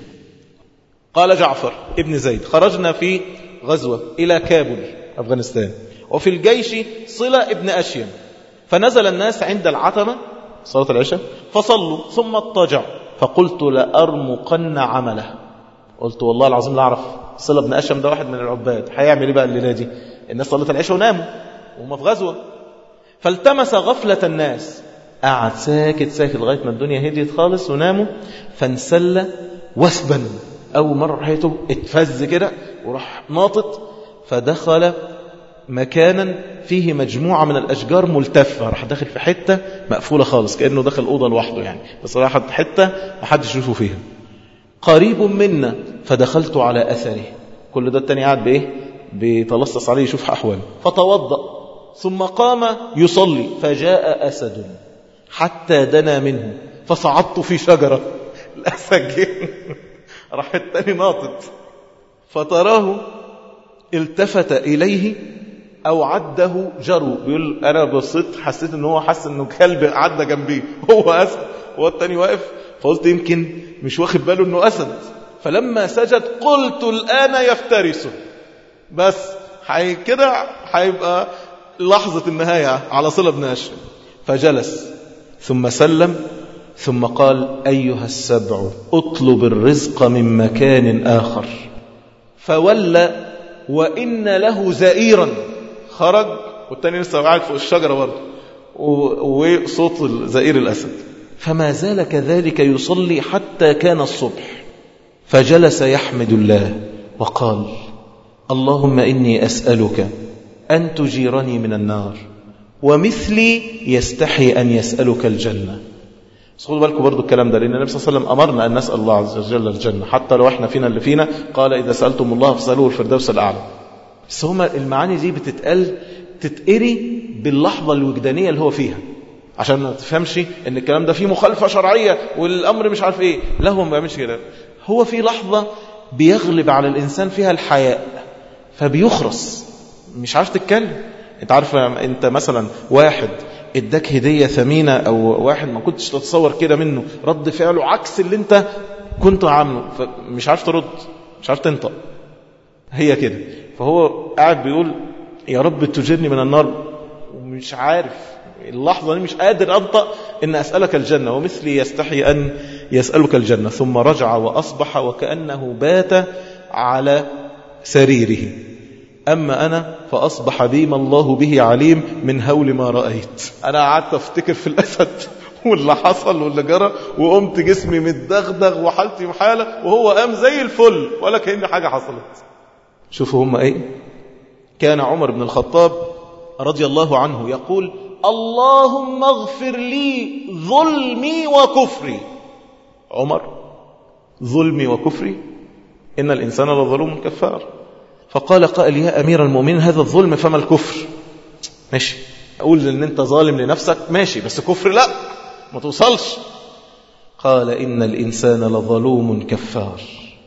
قال جعفر ابن زيد خرجنا في غزوة إلى كابول أفغانستان وفي الجيش صلة ابن أشيم فنزل الناس عند العتمة صلاة العشاء فصلوا ثم اضطجعوا فقلت لأرمقن عمله قلت والله العظيم لا أعرف صلة ابن أشيم ده واحد من العباد هيعمل ايه بقى الليلة دي الناس صلت العشاء وناموا وهم في غزوة فالتمس غفلة الناس قعد ساكت ساكت لغاية ما الدنيا هديت خالص وناموا فانسل وثبا أول مرة رحيته اتفز كده وراح ناطط فدخل مكانا فيه مجموعة من الأشجار ملتفة راح داخل في حتة مقفولة خالص كأنه دخل أوضة لوحده يعني بس راح حتة محدش يشوفه فيها قريب منا فدخلت على أثره كل ده التاني قاعد بإيه بيتلصص عليه يشوف أحواله فتوضأ ثم قام يصلي فجاء أسد حتى دنا منه فصعدت في شجرة الأسد جه راح التاني ناطط فتراه التفت إليه أو عده جرو بيقول أنا بصيت حسيت أنه هو حس أنه كلب عدى جنبيه هو أسد هو التاني واقف فقلت يمكن مش واخد باله أنه أسد فلما سجد قلت الآن يفترسه بس حي كده هيبقى لحظة النهاية على صلة بن أشهر فجلس ثم سلم ثم قال أيها السبع اطلب الرزق من مكان آخر فولى وإن له زئيرا خرج والتاني لسه قاعد فوق الشجرة برضه وصوت زئير الأسد فما زال كذلك يصلي حتى كان الصبح فجلس يحمد الله وقال اللهم إني أسألك أن تجيرني من النار ومثلي يستحي أن يسألك الجنة خدوا بالكم برضو الكلام ده لأن النبي صلى الله عليه وسلم أمرنا أن نسأل الله عز وجل الجنة حتى لو احنا فينا اللي فينا قال إذا سألتم الله فسألوه الفردوس الأعلى بس هما المعاني دي بتتقال تتقري باللحظة الوجدانية اللي هو فيها عشان ما تفهمش ان الكلام ده فيه مخالفة شرعية والأمر مش عارف ايه لا هو ما بيعملش كده هو في لحظة بيغلب على الإنسان فيها الحياء فبيخرس مش عارف تتكلم انت عارف انت مثلا واحد اداك هدية ثمينة او واحد ما كنتش تتصور كده منه رد فعله عكس اللي انت كنت عامله فمش عارف ترد مش عارف تنطق هي كده فهو قاعد بيقول يا رب تجرني من النار ومش عارف اللحظة دي مش قادر أنطق إن أسألك الجنة ومثلي يستحي أن يسألك الجنة ثم رجع وأصبح وكأنه بات على سريره أما أنا فأصبح بي ما الله به عليم من هول ما رأيت أنا قعدت أفتكر في الأسد واللي حصل واللي جرى وقمت جسمي متدغدغ وحالتي محالة وهو قام زي الفل ولا كأن حاجة حصلت شوفوا هم ايه كان عمر بن الخطاب رضي الله عنه يقول اللهم اغفر لي ظلمي وكفري عمر ظلمي وكفري إن الإنسان لظلوم كفار فقال قائل يا أمير المؤمنين هذا الظلم فما الكفر ماشي أقول إن أنت ظالم لنفسك ماشي بس كفر لا ما توصلش قال إن الإنسان لظلوم كفار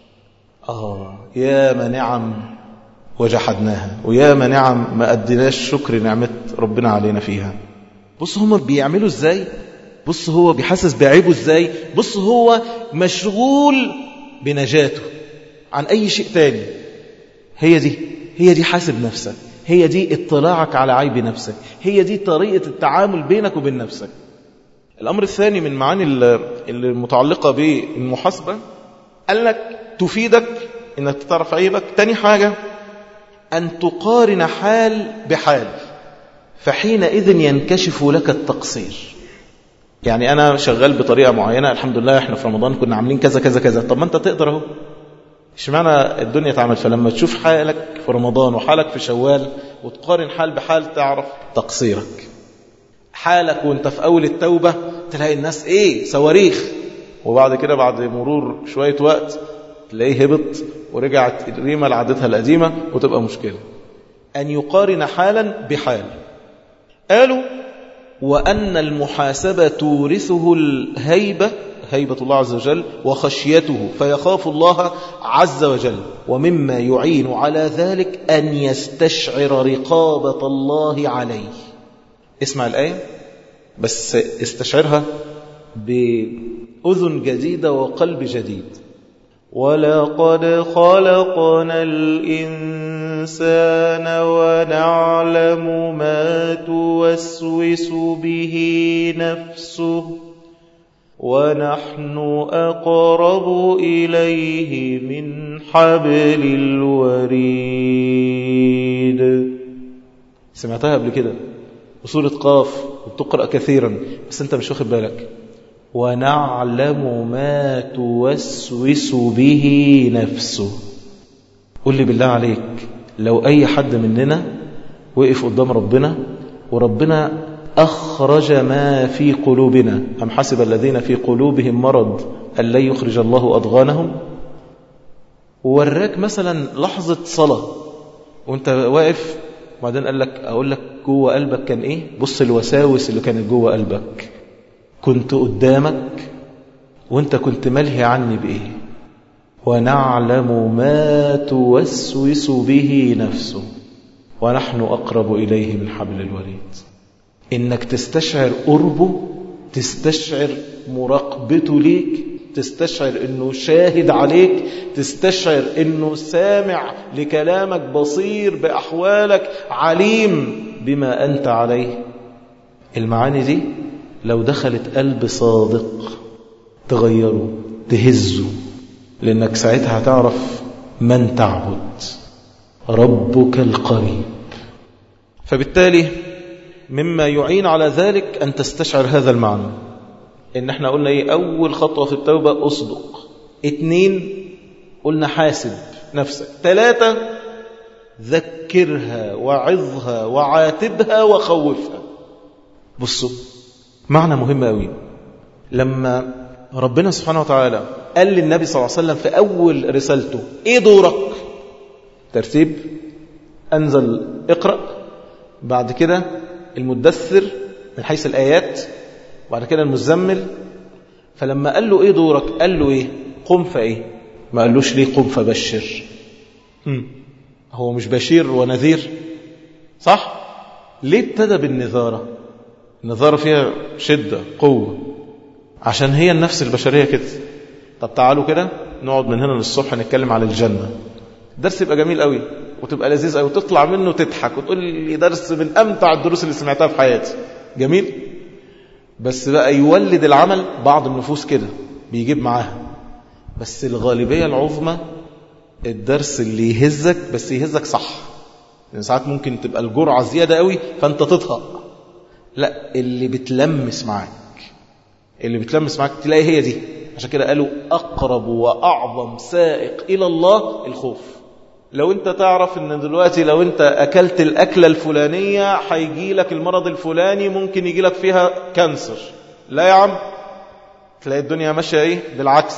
آه يا ما نعم وجحدناها ويا ما نعم ما أدناش شكر نعمة ربنا علينا فيها بص هما بيعملوا ازاي بص هو بيحسس بعيبه ازاي بص هو مشغول بنجاته عن أي شيء تاني هي دي هي دي حاسب نفسك هي دي اطلاعك على عيب نفسك هي دي طريقة التعامل بينك وبين نفسك الأمر الثاني من معاني المتعلقة بالمحاسبة قال لك تفيدك انك تعرف عيبك تاني حاجة أن تقارن حال بحال فحينئذ ينكشف لك التقصير يعني أنا شغال بطريقة معينة الحمد لله احنا في رمضان كنا عاملين كذا كذا كذا طب ما انت تقدر اهو اشمعنى الدنيا تعمل فلما تشوف حالك في رمضان وحالك في شوال وتقارن حال بحال تعرف تقصيرك حالك وانت في أول التوبة تلاقي الناس ايه صواريخ وبعد كده بعد مرور شوية وقت تلاقيه هبط ورجعت الريمة لعادتها القديمة وتبقى مشكلة أن يقارن حالا بحال قالوا وأن المحاسبة تورثه الهيبة هيبة الله عز وجل وخشيته فيخاف الله عز وجل ومما يعين على ذلك أن يستشعر رقابة الله عليه اسمع الآية بس استشعرها بأذن جديدة وقلب جديد ولقد خلقنا الإنسان ونعلم ما توسوس به نفسه ونحن أقرب إليه من حبل الوريد سمعتها قبل كده وسورة قاف وبتقرأ كثيرا بس انت مش واخد بالك ونعلم ما توسوس به نفسه قل لي بالله عليك لو أي حد مننا وقف قدام ربنا وربنا أخرج ما في قلوبنا أم حسب الذين في قلوبهم مرض أن لن يخرج الله أضغانهم ووراك مثلا لحظة صلاة وانت واقف وبعدين قال لك أقول لك جوه قلبك كان إيه بص الوساوس اللي كانت جوه قلبك كنت قدامك وانت كنت ملهي عني بإيه ونعلم ما توسوس به نفسه ونحن أقرب إليه من حبل الوريد إنك تستشعر قربه تستشعر مراقبته ليك تستشعر انه شاهد عليك تستشعر انه سامع لكلامك بصير باحوالك عليم بما انت عليه المعاني دي لو دخلت قلب صادق تغيره تهزه لانك ساعتها هتعرف من تعبد ربك القريب فبالتالي مما يعين على ذلك أن تستشعر هذا المعنى إن احنا قلنا إيه أول خطوة في التوبة أصدق اتنين قلنا حاسب نفسك ثلاثة ذكرها وعظها وعاتبها وخوفها بصوا معنى مهم قوي لما ربنا سبحانه وتعالى قال للنبي صلى الله عليه وسلم في أول رسالته إيه دورك ترتيب أنزل اقرأ بعد كده المدثر من حيث الآيات وبعد كده المزمل فلما قال له ايه دورك قال له ايه قم فايه ما قالوش ليه قم فبشر هم. هو مش بشير ونذير صح ليه ابتدى بالنذارة النذارة فيها شدة قوة عشان هي النفس البشرية كده طب تعالوا كده نقعد من هنا للصبح نتكلم على الجنة درس يبقى جميل قوي وتبقى لذيذ قوي وتطلع منه تضحك وتقول لي درس من امتع الدروس اللي سمعتها في حياتي جميل بس بقى يولد العمل بعض النفوس كده بيجيب معاها بس الغالبية العظمى الدرس اللي يهزك بس يهزك صح لأن ساعات ممكن تبقى الجرعة زيادة قوي فأنت تطهق لا اللي بتلمس معاك اللي بتلمس معاك تلاقي هي دي عشان كده قالوا أقرب وأعظم سائق إلى الله الخوف لو انت تعرف ان دلوقتي لو انت اكلت الاكلة الفلانية هيجي لك المرض الفلاني ممكن يجي لك فيها كانسر لا يا عم تلاقي الدنيا ماشية ايه بالعكس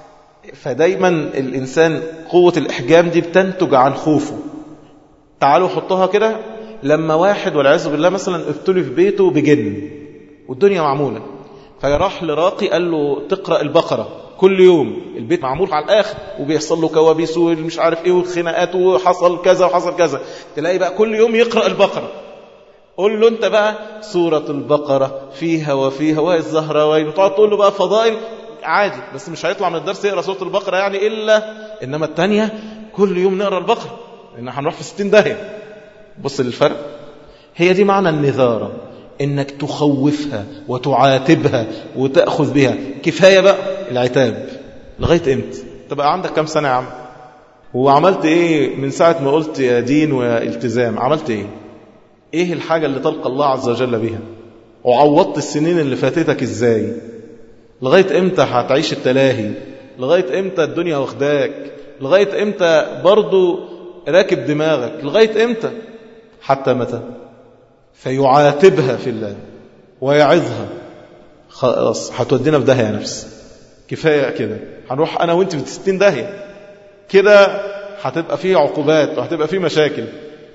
فدايما الانسان قوة الاحجام دي بتنتج عن خوفه تعالوا حطها كده لما واحد والعياذ بالله مثلا ابتلي في بيته بجن والدنيا معمولة فراح لراقي قال له تقرأ البقرة كل يوم البيت معمول على الآخر وبيحصل له كوابيس ومش عارف ايه وخناقات وحصل كذا وحصل كذا تلاقي بقى كل يوم يقرأ البقرة قول له انت بقى سورة البقرة فيها وفيها والزهراوين وتقعد تقول له بقى فضائل عادي بس مش هيطلع من الدرس يقرأ سورة البقرة يعني إلا إنما التانية كل يوم نقرأ البقرة لأن هنروح في ستين داهية بص للفرق هي دي معنى النذارة انك تخوفها وتعاتبها وتأخذ بها كفاية بقى العتاب لغاية امتى تبقى عندك كم سنة يا عم وعملت ايه من ساعة ما قلت يا دين والتزام عملت ايه ايه الحاجة اللي تلقى الله عز وجل بها وعوضت السنين اللي فاتتك ازاي لغاية امتى هتعيش التلاهي لغاية امتى الدنيا واخداك لغاية امتى برضو راكب دماغك لغاية امتى حتى متى فيعاتبها في الله ويعظها خلاص هتودينا في داهية يا نفس كفاية كده هنروح أنا وانت في ستين داهية كده هتبقى فيه عقوبات وهتبقى فيه مشاكل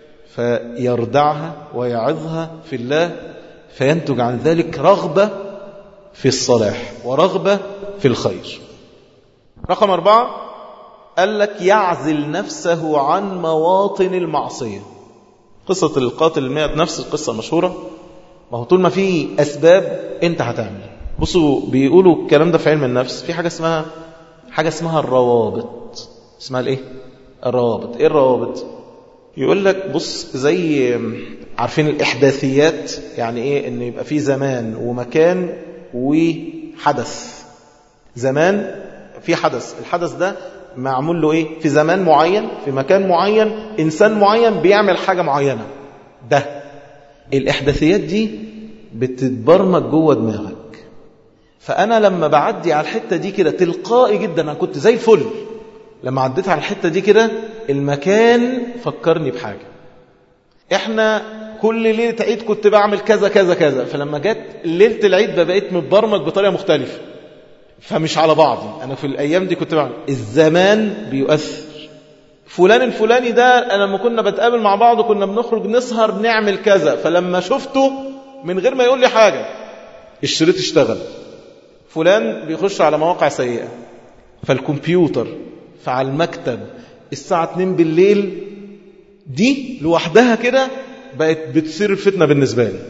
فيردعها ويعظها في الله فينتج عن ذلك رغبة في الصلاح ورغبة في الخير رقم أربعة قال لك يعزل نفسه عن مواطن المعصية قصة القاتل المئة نفس القصة المشهورة ما هو طول ما في أسباب أنت هتعمل بصوا بيقولوا الكلام ده في علم النفس في حاجة اسمها حاجة اسمها الروابط اسمها الايه الروابط ايه الروابط يقول لك بص زي عارفين الإحداثيات يعني ايه ان يبقى في زمان ومكان وحدث زمان في حدث الحدث ده معمول له ايه في زمان معين في مكان معين انسان معين بيعمل حاجة معينة ده الاحداثيات دي بتتبرمج جوه دماغك فانا لما بعدي على الحتة دي كده تلقائي جدا انا كنت زي الفل لما عديت على الحتة دي كده المكان فكرني بحاجة احنا كل ليلة عيد كنت بعمل كذا كذا كذا فلما جت ليلة العيد بقيت متبرمج بطريقة مختلفة فمش على بعضي أنا في الأيام دي كنت بعمل الزمان بيؤثر فلان الفلاني ده أنا لما كنا بتقابل مع بعض كنا بنخرج نسهر نعمل كذا فلما شفته من غير ما يقول لي حاجة الشريط اشتغل فلان بيخش على مواقع سيئة فالكمبيوتر فعلى المكتب الساعة 2 بالليل دي لوحدها كده بقت بتصير الفتنة بالنسبة لي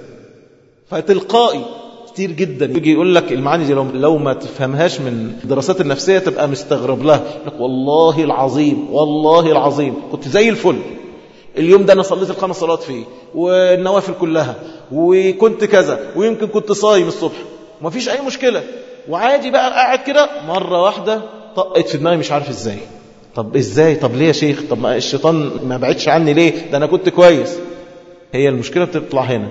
فتلقائي كتير جدا يجي يقول لك المعاني دي لو, لو ما تفهمهاش من الدراسات النفسية تبقى مستغرب لها لك والله العظيم والله العظيم كنت زي الفل اليوم ده أنا صليت الخمس صلوات فيه والنوافل كلها وكنت كذا ويمكن كنت صايم الصبح وما فيش أي مشكلة وعادي بقى قاعد كده مرة واحدة طقت في دماغي مش عارف ازاي طب ازاي طب ليه يا شيخ طب ما الشيطان ما بعدش عني ليه ده انا كنت كويس هي المشكلة بتطلع هنا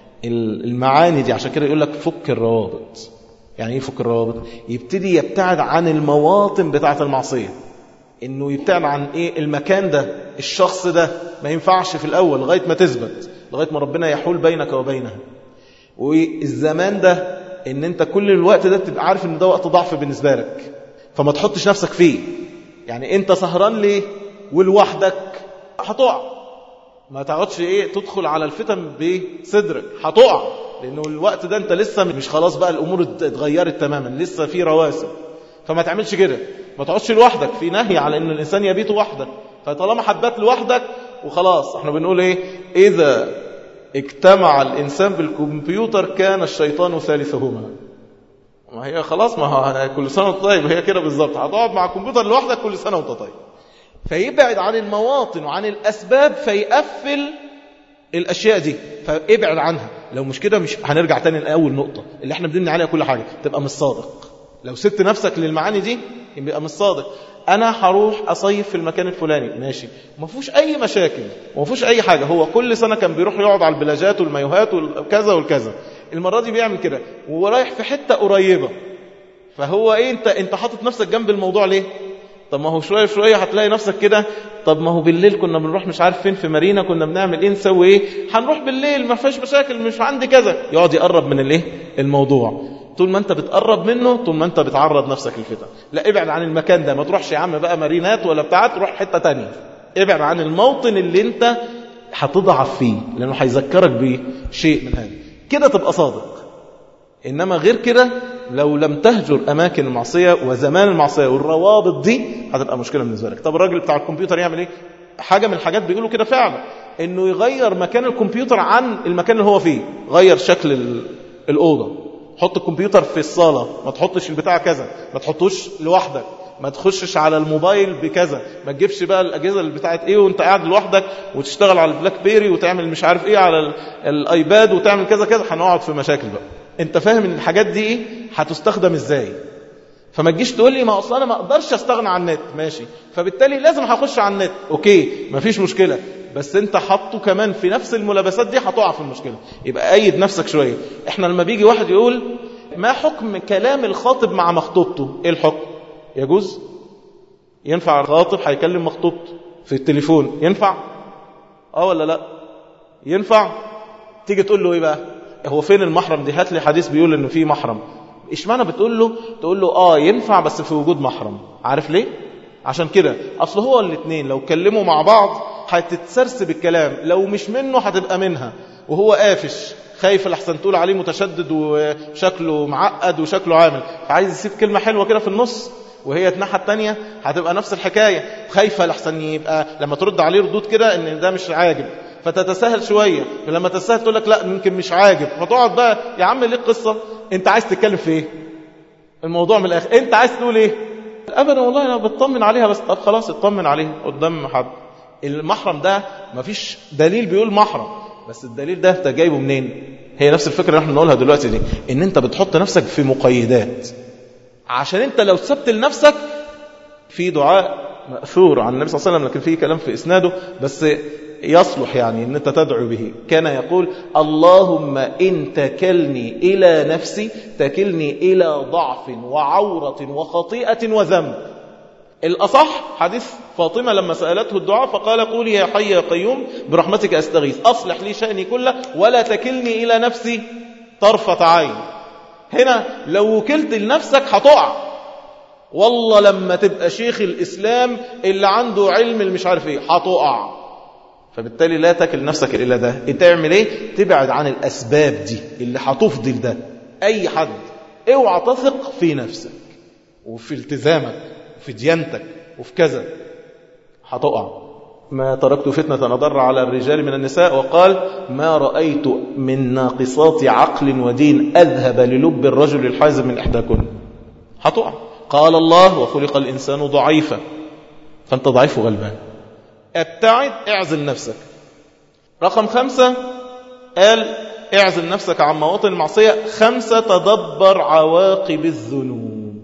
المعاني دي عشان كده يقول لك فك الروابط يعني ايه فك الروابط يبتدي يبتعد عن المواطن بتاعة المعصية انه يبتعد عن ايه المكان ده الشخص ده ما ينفعش في الاول لغاية ما تثبت لغاية ما ربنا يحول بينك وبينها والزمان ده ان انت كل الوقت ده تبقى عارف ان ده وقت ضعف بالنسبة لك فما تحطش نفسك فيه يعني انت سهران ليه ولوحدك هتقع ما تقعدش ايه تدخل على الفتن بصدرك هتقع لانه الوقت ده انت لسه مش خلاص بقى الامور اتغيرت تماما لسه في رواسب فما تعملش كده ما تقعدش لوحدك في نهي على ان الانسان يبيت وحده فطالما حبات لوحدك وخلاص احنا بنقول ايه اذا اجتمع الانسان بالكمبيوتر كان الشيطان ثالثهما ما هي خلاص ما هو كل سنه وانت طيب هي كده بالظبط هتقعد مع الكمبيوتر لوحدك كل سنه وانت طيب فيبعد عن المواطن وعن الأسباب فيقفل الأشياء دي فابعد عنها لو مش كده مش هنرجع تاني لأول نقطة اللي احنا بنبني عليها كل حاجة تبقى مش صادق لو سبت نفسك للمعاني دي يبقى مش صادق أنا هروح أصيف في المكان الفلاني ماشي ما فيهوش أي مشاكل وما فيهوش أي حاجة هو كل سنة كان بيروح يقعد على البلاجات والمايوهات والكذا والكذا المرة دي بيعمل كده ورايح في حتة قريبة فهو ايه انت انت حاطط نفسك جنب الموضوع ليه طب ما هو شوية شوية هتلاقي نفسك كده طب ما هو بالليل كنا بنروح مش عارف فين في مارينا كنا بنعمل ايه نسوي ايه هنروح بالليل ما فيش مشاكل مش عندي كذا يقعد يقرب من الايه الموضوع طول ما انت بتقرب منه طول ما انت بتعرض نفسك للفتن لا ابعد عن المكان ده ما تروحش يا عم بقى مارينات ولا بتاعت تروح حتة تانية ابعد عن الموطن اللي انت هتضعف فيه لانه هيذكرك بشيء من هذا كده تبقى صادق إنما غير كده لو لم تهجر أماكن المعصية وزمان المعصية والروابط دي هتبقى مشكلة بالنسبة لك طب الراجل بتاع الكمبيوتر يعمل إيه حاجة من الحاجات بيقولوا كده فعلا إنه يغير مكان الكمبيوتر عن المكان اللي هو فيه غير شكل الأوضة حط الكمبيوتر في الصالة ما تحطش البتاع كذا ما تحطوش لوحدك ما تخشش على الموبايل بكذا ما تجيبش بقى الاجهزه اللي بتاعت ايه وانت قاعد لوحدك وتشتغل على البلاك بيري وتعمل مش عارف ايه على الايباد وتعمل كذا كذا هنقعد في مشاكل بقى انت فاهم ان الحاجات دي ايه هتستخدم ازاي فما تجيش تقول لي ما اصل انا ما اقدرش استغنى عن النت ماشي فبالتالي لازم هخش على النت اوكي مفيش مشكله بس انت حاطه كمان في نفس الملابسات دي هتقع في المشكله يبقى ايد نفسك شويه احنا لما بيجي واحد يقول ما حكم كلام الخاطب مع مخطوبته ايه الحكم يجوز ينفع الخاطب هيكلم مخطوبته في التليفون ينفع اه ولا لا ينفع تيجي تقول له ايه بقى هو فين المحرم دي هات لي حديث بيقول انه في محرم اشمعنى بتقول له تقول له اه ينفع بس في وجود محرم عارف ليه عشان كده اصل هو الاثنين لو كلموا مع بعض هتتسرسب الكلام لو مش منه هتبقى منها وهو قافش خايف لحسن تقول عليه متشدد وشكله معقد وشكله عامل فعايز يسيب كلمة حلوة كده في النص وهي الناحية التانية هتبقى نفس الحكاية خايفة لحسن يبقى لما ترد عليه ردود كده ان ده مش عاجب فتتساهل شوية فلما تتساهل تقول لك لا يمكن مش عاجب فتقعد بقى يا عم ليه القصة انت عايز تتكلم في ايه الموضوع من الاخر انت عايز تقول ايه ابدا والله انا بطمن عليها بس طب خلاص اطمن عليها قدام حد المحرم ده مفيش دليل بيقول محرم بس الدليل ده انت جايبه منين هي نفس الفكره اللي احنا بنقولها دلوقتي دي ان انت بتحط نفسك في مقيدات عشان انت لو سبت لنفسك في دعاء مأثور عن النبي صلى الله عليه وسلم لكن فيه كلام في اسناده بس يصلح يعني ان انت تدعو به كان يقول اللهم ان تكلني الى نفسي تكلني الى ضعف وعورة وخطيئة وذنب الأصح حديث فاطمة لما سألته الدعاء فقال قولي يا حي يا قيوم برحمتك أستغيث أصلح لي شأني كله ولا تكلني إلى نفسي طرفة عين هنا لو وكلت لنفسك هتقع والله لما تبقى شيخ الإسلام اللي عنده علم اللي مش عارف ايه هتقع فبالتالي لا تكل نفسك إلى ده تعمل ايه تبعد عن الأسباب دي اللي هتفضل ده أي حد اوعى تثق في نفسك وفي التزامك وفي ديانتك وفي كذا هتقع ما تركت فتنة أضر على الرجال من النساء وقال ما رأيت من ناقصات عقل ودين أذهب للب الرجل الحازم من إحداكن هتقع قال الله وخلق الإنسان ضعيفا فأنت ضعيف وغلبان ابتعد اعزل نفسك رقم خمسة قال اعزل نفسك عن مواطن المعصية خمسة تدبر عواقب الذنوب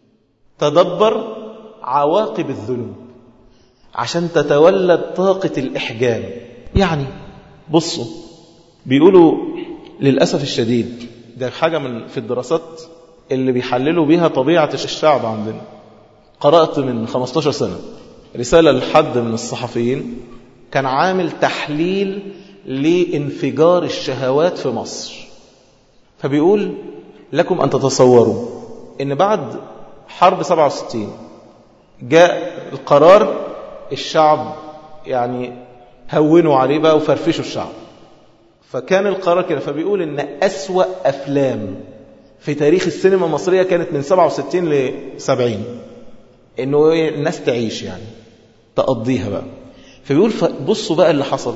تدبر عواقب الذنوب عشان تتولد طاقة الإحجام يعني بصوا بيقولوا للأسف الشديد ده حاجة من في الدراسات اللي بيحللوا بيها طبيعة الشعب عندنا قرأت من 15 سنة رسالة لحد من الصحفيين كان عامل تحليل لانفجار الشهوات في مصر فبيقول لكم أن تتصوروا أن بعد حرب 67 جاء القرار الشعب يعني هونوا عليه بقى وفرفشوا الشعب فكان القرار كده فبيقول ان أسوأ أفلام في تاريخ السينما المصرية كانت من 67 ل 70 انه الناس تعيش يعني تقضيها بقى فبيقول بصوا بقى اللي حصل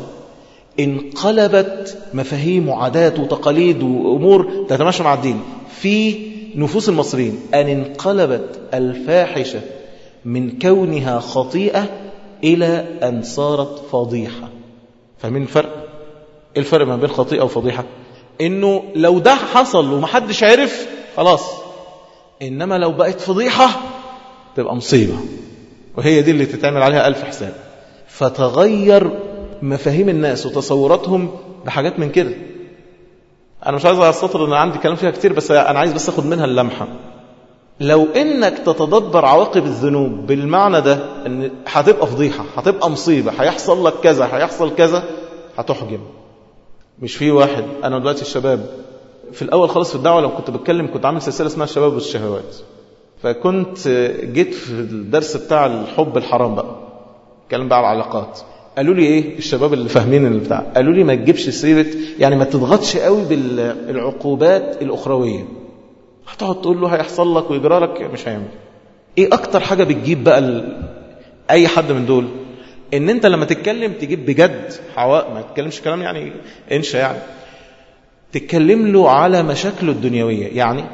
انقلبت مفاهيم وعادات وتقاليد وأمور تتماشى مع الدين في نفوس المصريين أن انقلبت الفاحشة من كونها خطيئة إلى أن صارت فضيحة فمن الفرق إيه الفرق ما بين خطيئة وفضيحة إنه لو ده حصل ومحدش عرف خلاص إنما لو بقت فضيحة تبقى مصيبة وهي دي اللي تتعمل عليها ألف حساب فتغير مفاهيم الناس وتصوراتهم بحاجات من كده أنا مش عايز أسطر أن عندي كلام فيها كتير بس أنا عايز بس أخد منها اللمحة لو إنك تتدبر عواقب الذنوب بالمعنى ده أن هتبقى فضيحة هتبقى مصيبة هيحصل لك كذا هيحصل كذا هتحجم مش في واحد أنا دلوقتي الشباب في الأول خالص في الدعوة لما كنت بتكلم كنت عامل سلسلة اسمها الشباب والشهوات فكنت جيت في الدرس بتاع الحب الحرام بقى اتكلم بقى على العلاقات قالوا لي ايه الشباب اللي فاهمين البتاع قالوا لي ما تجيبش سيره يعني ما تضغطش قوي بالعقوبات الاخرويه هتقعد تقول له هيحصل لك ويجرى لك مش هيعمل ايه اكتر حاجه بتجيب بقى ال... اي حد من دول ان انت لما تتكلم تجيب بجد حواء ما تتكلمش كلام يعني انشا يعني تتكلم له على مشاكله الدنيويه يعني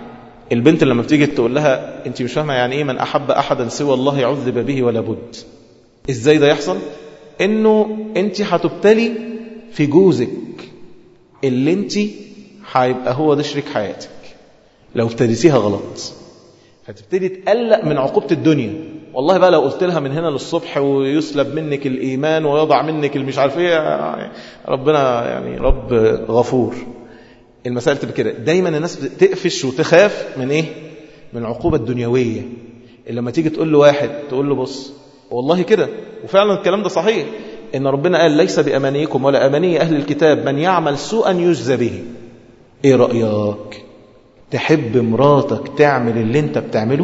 البنت لما بتيجي تقول لها انت مش فاهمه يعني ايه من احب احدا سوى الله عذب به ولا بد ازاي ده يحصل انه انت هتبتلي في جوزك اللي انت هيبقى هو ده شريك حياتك لو ابتديتيها غلط هتبتدي تقلق من عقوبة الدنيا والله بقى لو قلت لها من هنا للصبح ويسلب منك الإيمان ويضع منك المش عارف ايه ربنا يعني رب غفور المسائل تبقى كده دايما الناس تقفش وتخاف من ايه من العقوبة الدنيوية اللي لما تيجي تقول له واحد تقول له بص والله كده وفعلا الكلام ده صحيح ان ربنا قال ليس بأمانيكم ولا أماني أهل الكتاب من يعمل سوءا يجزى به ايه رأيك تحب مراتك تعمل اللي انت بتعمله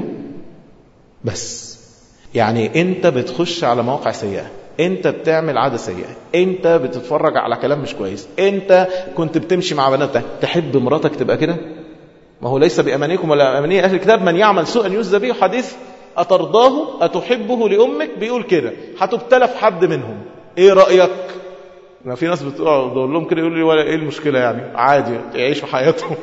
بس يعني انت بتخش على مواقع سيئة انت بتعمل عادة سيئة انت بتتفرج على كلام مش كويس انت كنت بتمشي مع بناتك تحب مراتك تبقى كده ما هو ليس بأمانيكم ولا أماني أهل الكتاب من يعمل سوءا يجزى به حديث أترضاه أتحبه لأمك بيقول كده هتبتلى في حد منهم ايه رأيك ما في ناس بتقول لهم كده يقول لي ولا ايه المشكلة يعني عادي يعيشوا حياتهم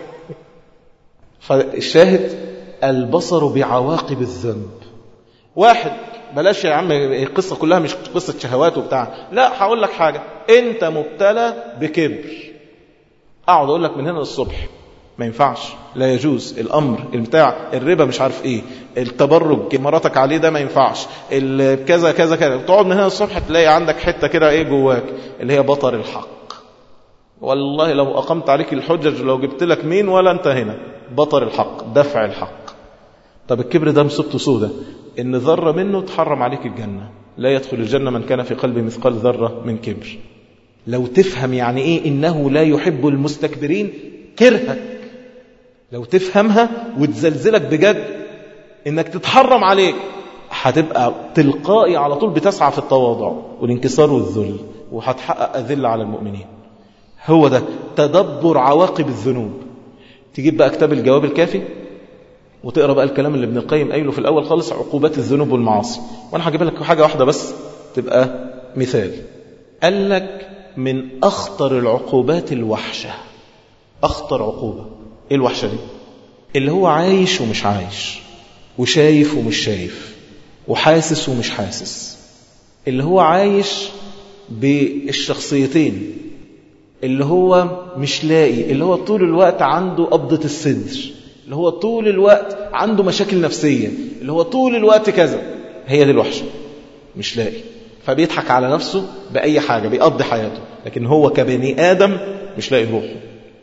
فالشاهد البصر بعواقب الذنب واحد بلاش يا عم القصة كلها مش قصة شهوات وبتاع لا هقول لك حاجة انت مبتلى بكبر اقعد اقول لك من هنا للصبح ما ينفعش لا يجوز الامر البتاع الربا مش عارف ايه التبرج مراتك عليه ده ما ينفعش كذا كذا كذا تقعد من هنا للصبح تلاقي عندك حته كده ايه جواك اللي هي بطر الحق والله لو اقمت عليك الحجج لو جبت لك مين ولا انت هنا بطر الحق دفع الحق طب الكبر ده مصيبته سودة ان ذره منه تحرم عليك الجنه لا يدخل الجنه من كان في قلبه مثقال ذره من كبر لو تفهم يعني ايه انه لا يحب المستكبرين كرهك لو تفهمها وتزلزلك بجد انك تتحرم عليك هتبقى تلقائي على طول بتسعى في التواضع والانكسار والذل وهتحقق أذلة على المؤمنين هو ده تدبر عواقب الذنوب تجيب بقى كتاب الجواب الكافي وتقرا بقى الكلام اللي ابن القيم قايله في الاول خالص عقوبات الذنوب والمعاصي وانا هجيب لك حاجه واحده بس تبقى مثال قال لك من اخطر العقوبات الوحشه اخطر عقوبه ايه الوحشه دي اللي هو عايش ومش عايش وشايف ومش شايف وحاسس ومش حاسس اللي هو عايش بالشخصيتين اللي هو مش لاقي اللي هو طول الوقت عنده قبضة الصدر اللي هو طول الوقت عنده مشاكل نفسية اللي هو طول الوقت كذا هي دي الوحشة مش لاقي فبيضحك على نفسه بأي حاجة بيقضي حياته لكن هو كبني آدم مش لاقي روحه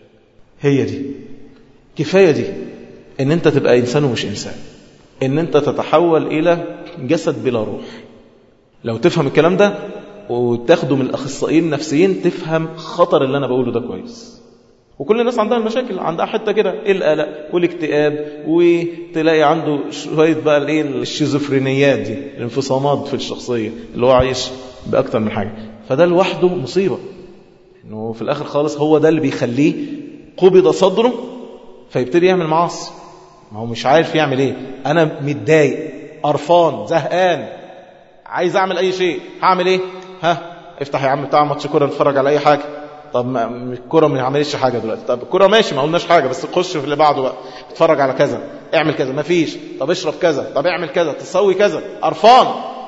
هي دي كفاية دي ان انت تبقى انسان ومش انسان ان انت تتحول الى جسد بلا روح لو تفهم الكلام ده وتاخده من الاخصائيين النفسيين تفهم خطر اللي انا بقوله ده كويس وكل الناس عندها المشاكل عندها حته كده القلق والاكتئاب وتلاقي عنده شويه بقى الايه الشيزوفرينيات دي الانفصامات في الشخصيه اللي هو عايش باكتر من حاجه فده لوحده مصيبه انه في الاخر خالص هو ده اللي بيخليه قبض صدره فيبتدي يعمل معاصي ما هو مش عارف يعمل ايه انا متضايق قرفان زهقان عايز اعمل اي شيء هعمل ايه ها افتح يا عم بتاع ماتش كوره نتفرج على اي حاجه طب ما الكوره ما عملتش حاجه دلوقتي طب الكوره ماشي ما قلناش حاجه بس خش في اللي بعده بقى اتفرج على كذا اعمل كذا ما فيش طب اشرب كذا طب اعمل كذا تسوي كذا قرفان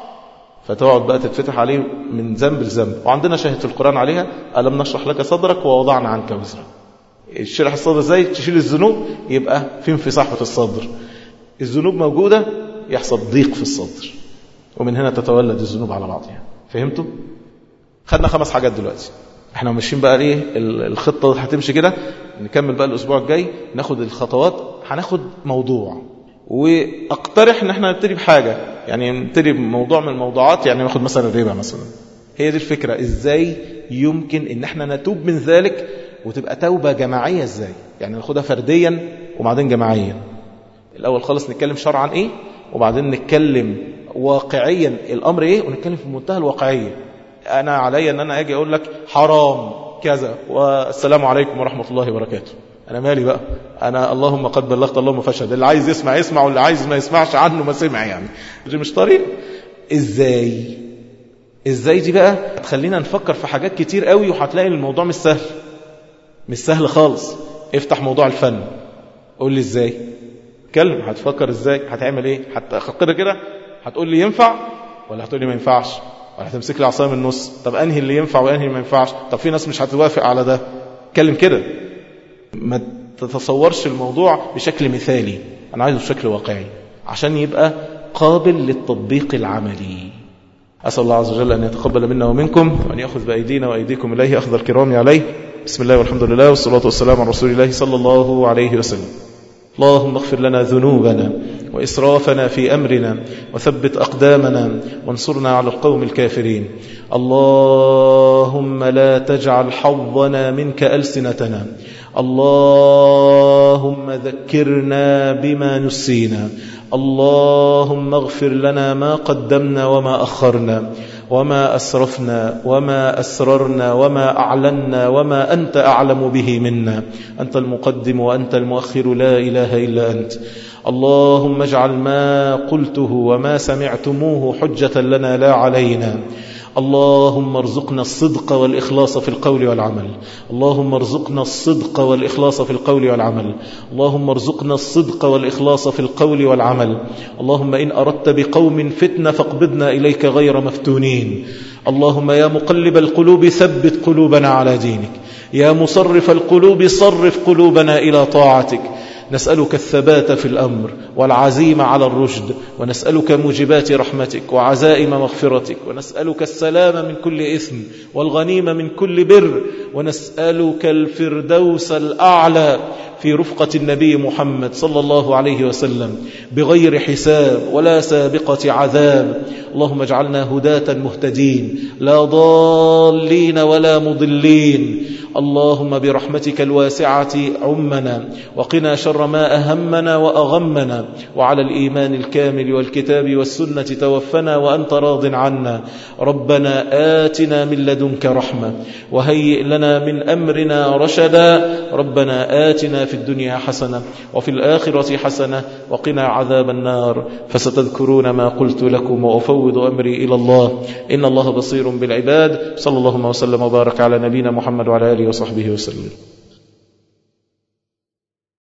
فتقعد بقى تتفتح عليه من ذنب لذنب وعندنا شاهد القران عليها الم نشرح لك صدرك ووضعنا عنك وزرك الشرح الصدر ازاي تشيل الذنوب يبقى في انفساح في الصدر الذنوب موجوده يحصل ضيق في الصدر ومن هنا تتولد الذنوب على بعضها فهمتوا خدنا خمس حاجات دلوقتي احنا ماشيين بقى ايه الخطه هتمشي كده نكمل بقى الاسبوع الجاي ناخد الخطوات هناخد موضوع واقترح ان احنا نبتدي بحاجه يعني نبتدي بموضوع من الموضوعات يعني ناخد مثلا الربا مثلا هي دي الفكره ازاي يمكن ان احنا نتوب من ذلك وتبقى توبه جماعيه ازاي يعني ناخدها فرديا وبعدين جماعيا الاول خالص نتكلم شرعا ايه وبعدين نتكلم واقعيا الامر ايه ونتكلم في منتهى الواقعيه انا عليا ان انا اجي اقول لك حرام كذا والسلام عليكم ورحمه الله وبركاته انا مالي بقى انا اللهم قد بلغت اللهم فاشهد اللي عايز يسمع يسمع واللي عايز ما يسمعش عنه ما سمع يعني دي مش طريق ازاي ازاي دي بقى هتخلينا نفكر في حاجات كتير قوي وهتلاقي الموضوع مش سهل مش سهل خالص افتح موضوع الفن قول لي ازاي هتتكلم هتفكر ازاي هتعمل ايه هتقر كده هتقول لي ينفع ولا هتقول لي ما ينفعش ولا هتمسك لي عصايه من النص طب انهي اللي ينفع وانهي اللي ما ينفعش طب في ناس مش هتوافق على ده اتكلم كده ما تتصورش الموضوع بشكل مثالي انا عايزه بشكل واقعي عشان يبقى قابل للتطبيق العملي أسأل الله عز وجل أن يتقبل منا ومنكم وأن يأخذ بأيدينا وأيديكم إليه أخذ الكرام عليه بسم الله والحمد لله والصلاة والسلام على رسول الله صلى الله عليه وسلم اللهم اغفر لنا ذنوبنا وإسرافنا في أمرنا وثبت أقدامنا وانصرنا على القوم الكافرين اللهم لا تجعل حظنا منك ألسنتنا اللهم ذكرنا بما نسينا اللهم اغفر لنا ما قدمنا وما أخرنا وما أسرفنا وما أسررنا وما أعلنا وما أنت أعلم به منا أنت المقدم وأنت المؤخر لا إله إلا أنت اللهم اجعل ما قلته وما سمعتموه حجة لنا لا علينا اللهم ارزقنا الصدق والإخلاص في القول والعمل اللهم ارزقنا الصدق والإخلاص في القول والعمل اللهم ارزقنا الصدق والإخلاص في القول والعمل اللهم إن أردت بقوم فتنة فاقبضنا إليك غير مفتونين اللهم يا مقلب القلوب ثبت قلوبنا على دينك يا مصرف القلوب صرف قلوبنا إلى طاعتك نسألك الثبات في الأمر والعزيمة على الرشد ونسألك موجبات رحمتك وعزائم مغفرتك ونسألك السلام من كل إثم والغنيمة من كل بر ونسألك الفردوس الأعلى في رفقة النبي محمد صلى الله عليه وسلم بغير حساب ولا سابقة عذاب اللهم اجعلنا هداة مهتدين لا ضالين ولا مضلين اللهم برحمتك الواسعة عمنا وقنا شر ما أهمنا وأغمنا وعلى الإيمان الكامل والكتاب والسنة توفنا وأنت راض عنا ربنا آتنا من لدنك رحمة وهيئ لنا من أمرنا رشدا ربنا آتنا في الدنيا حسنة وفي الآخرة حسنة وقنا عذاب النار فستذكرون ما قلت لكم وأفوض أمري إلى الله إن الله بصير بالعباد صلى الله وسلم وبارك على نبينا محمد وعلى آله وصحبه وسلم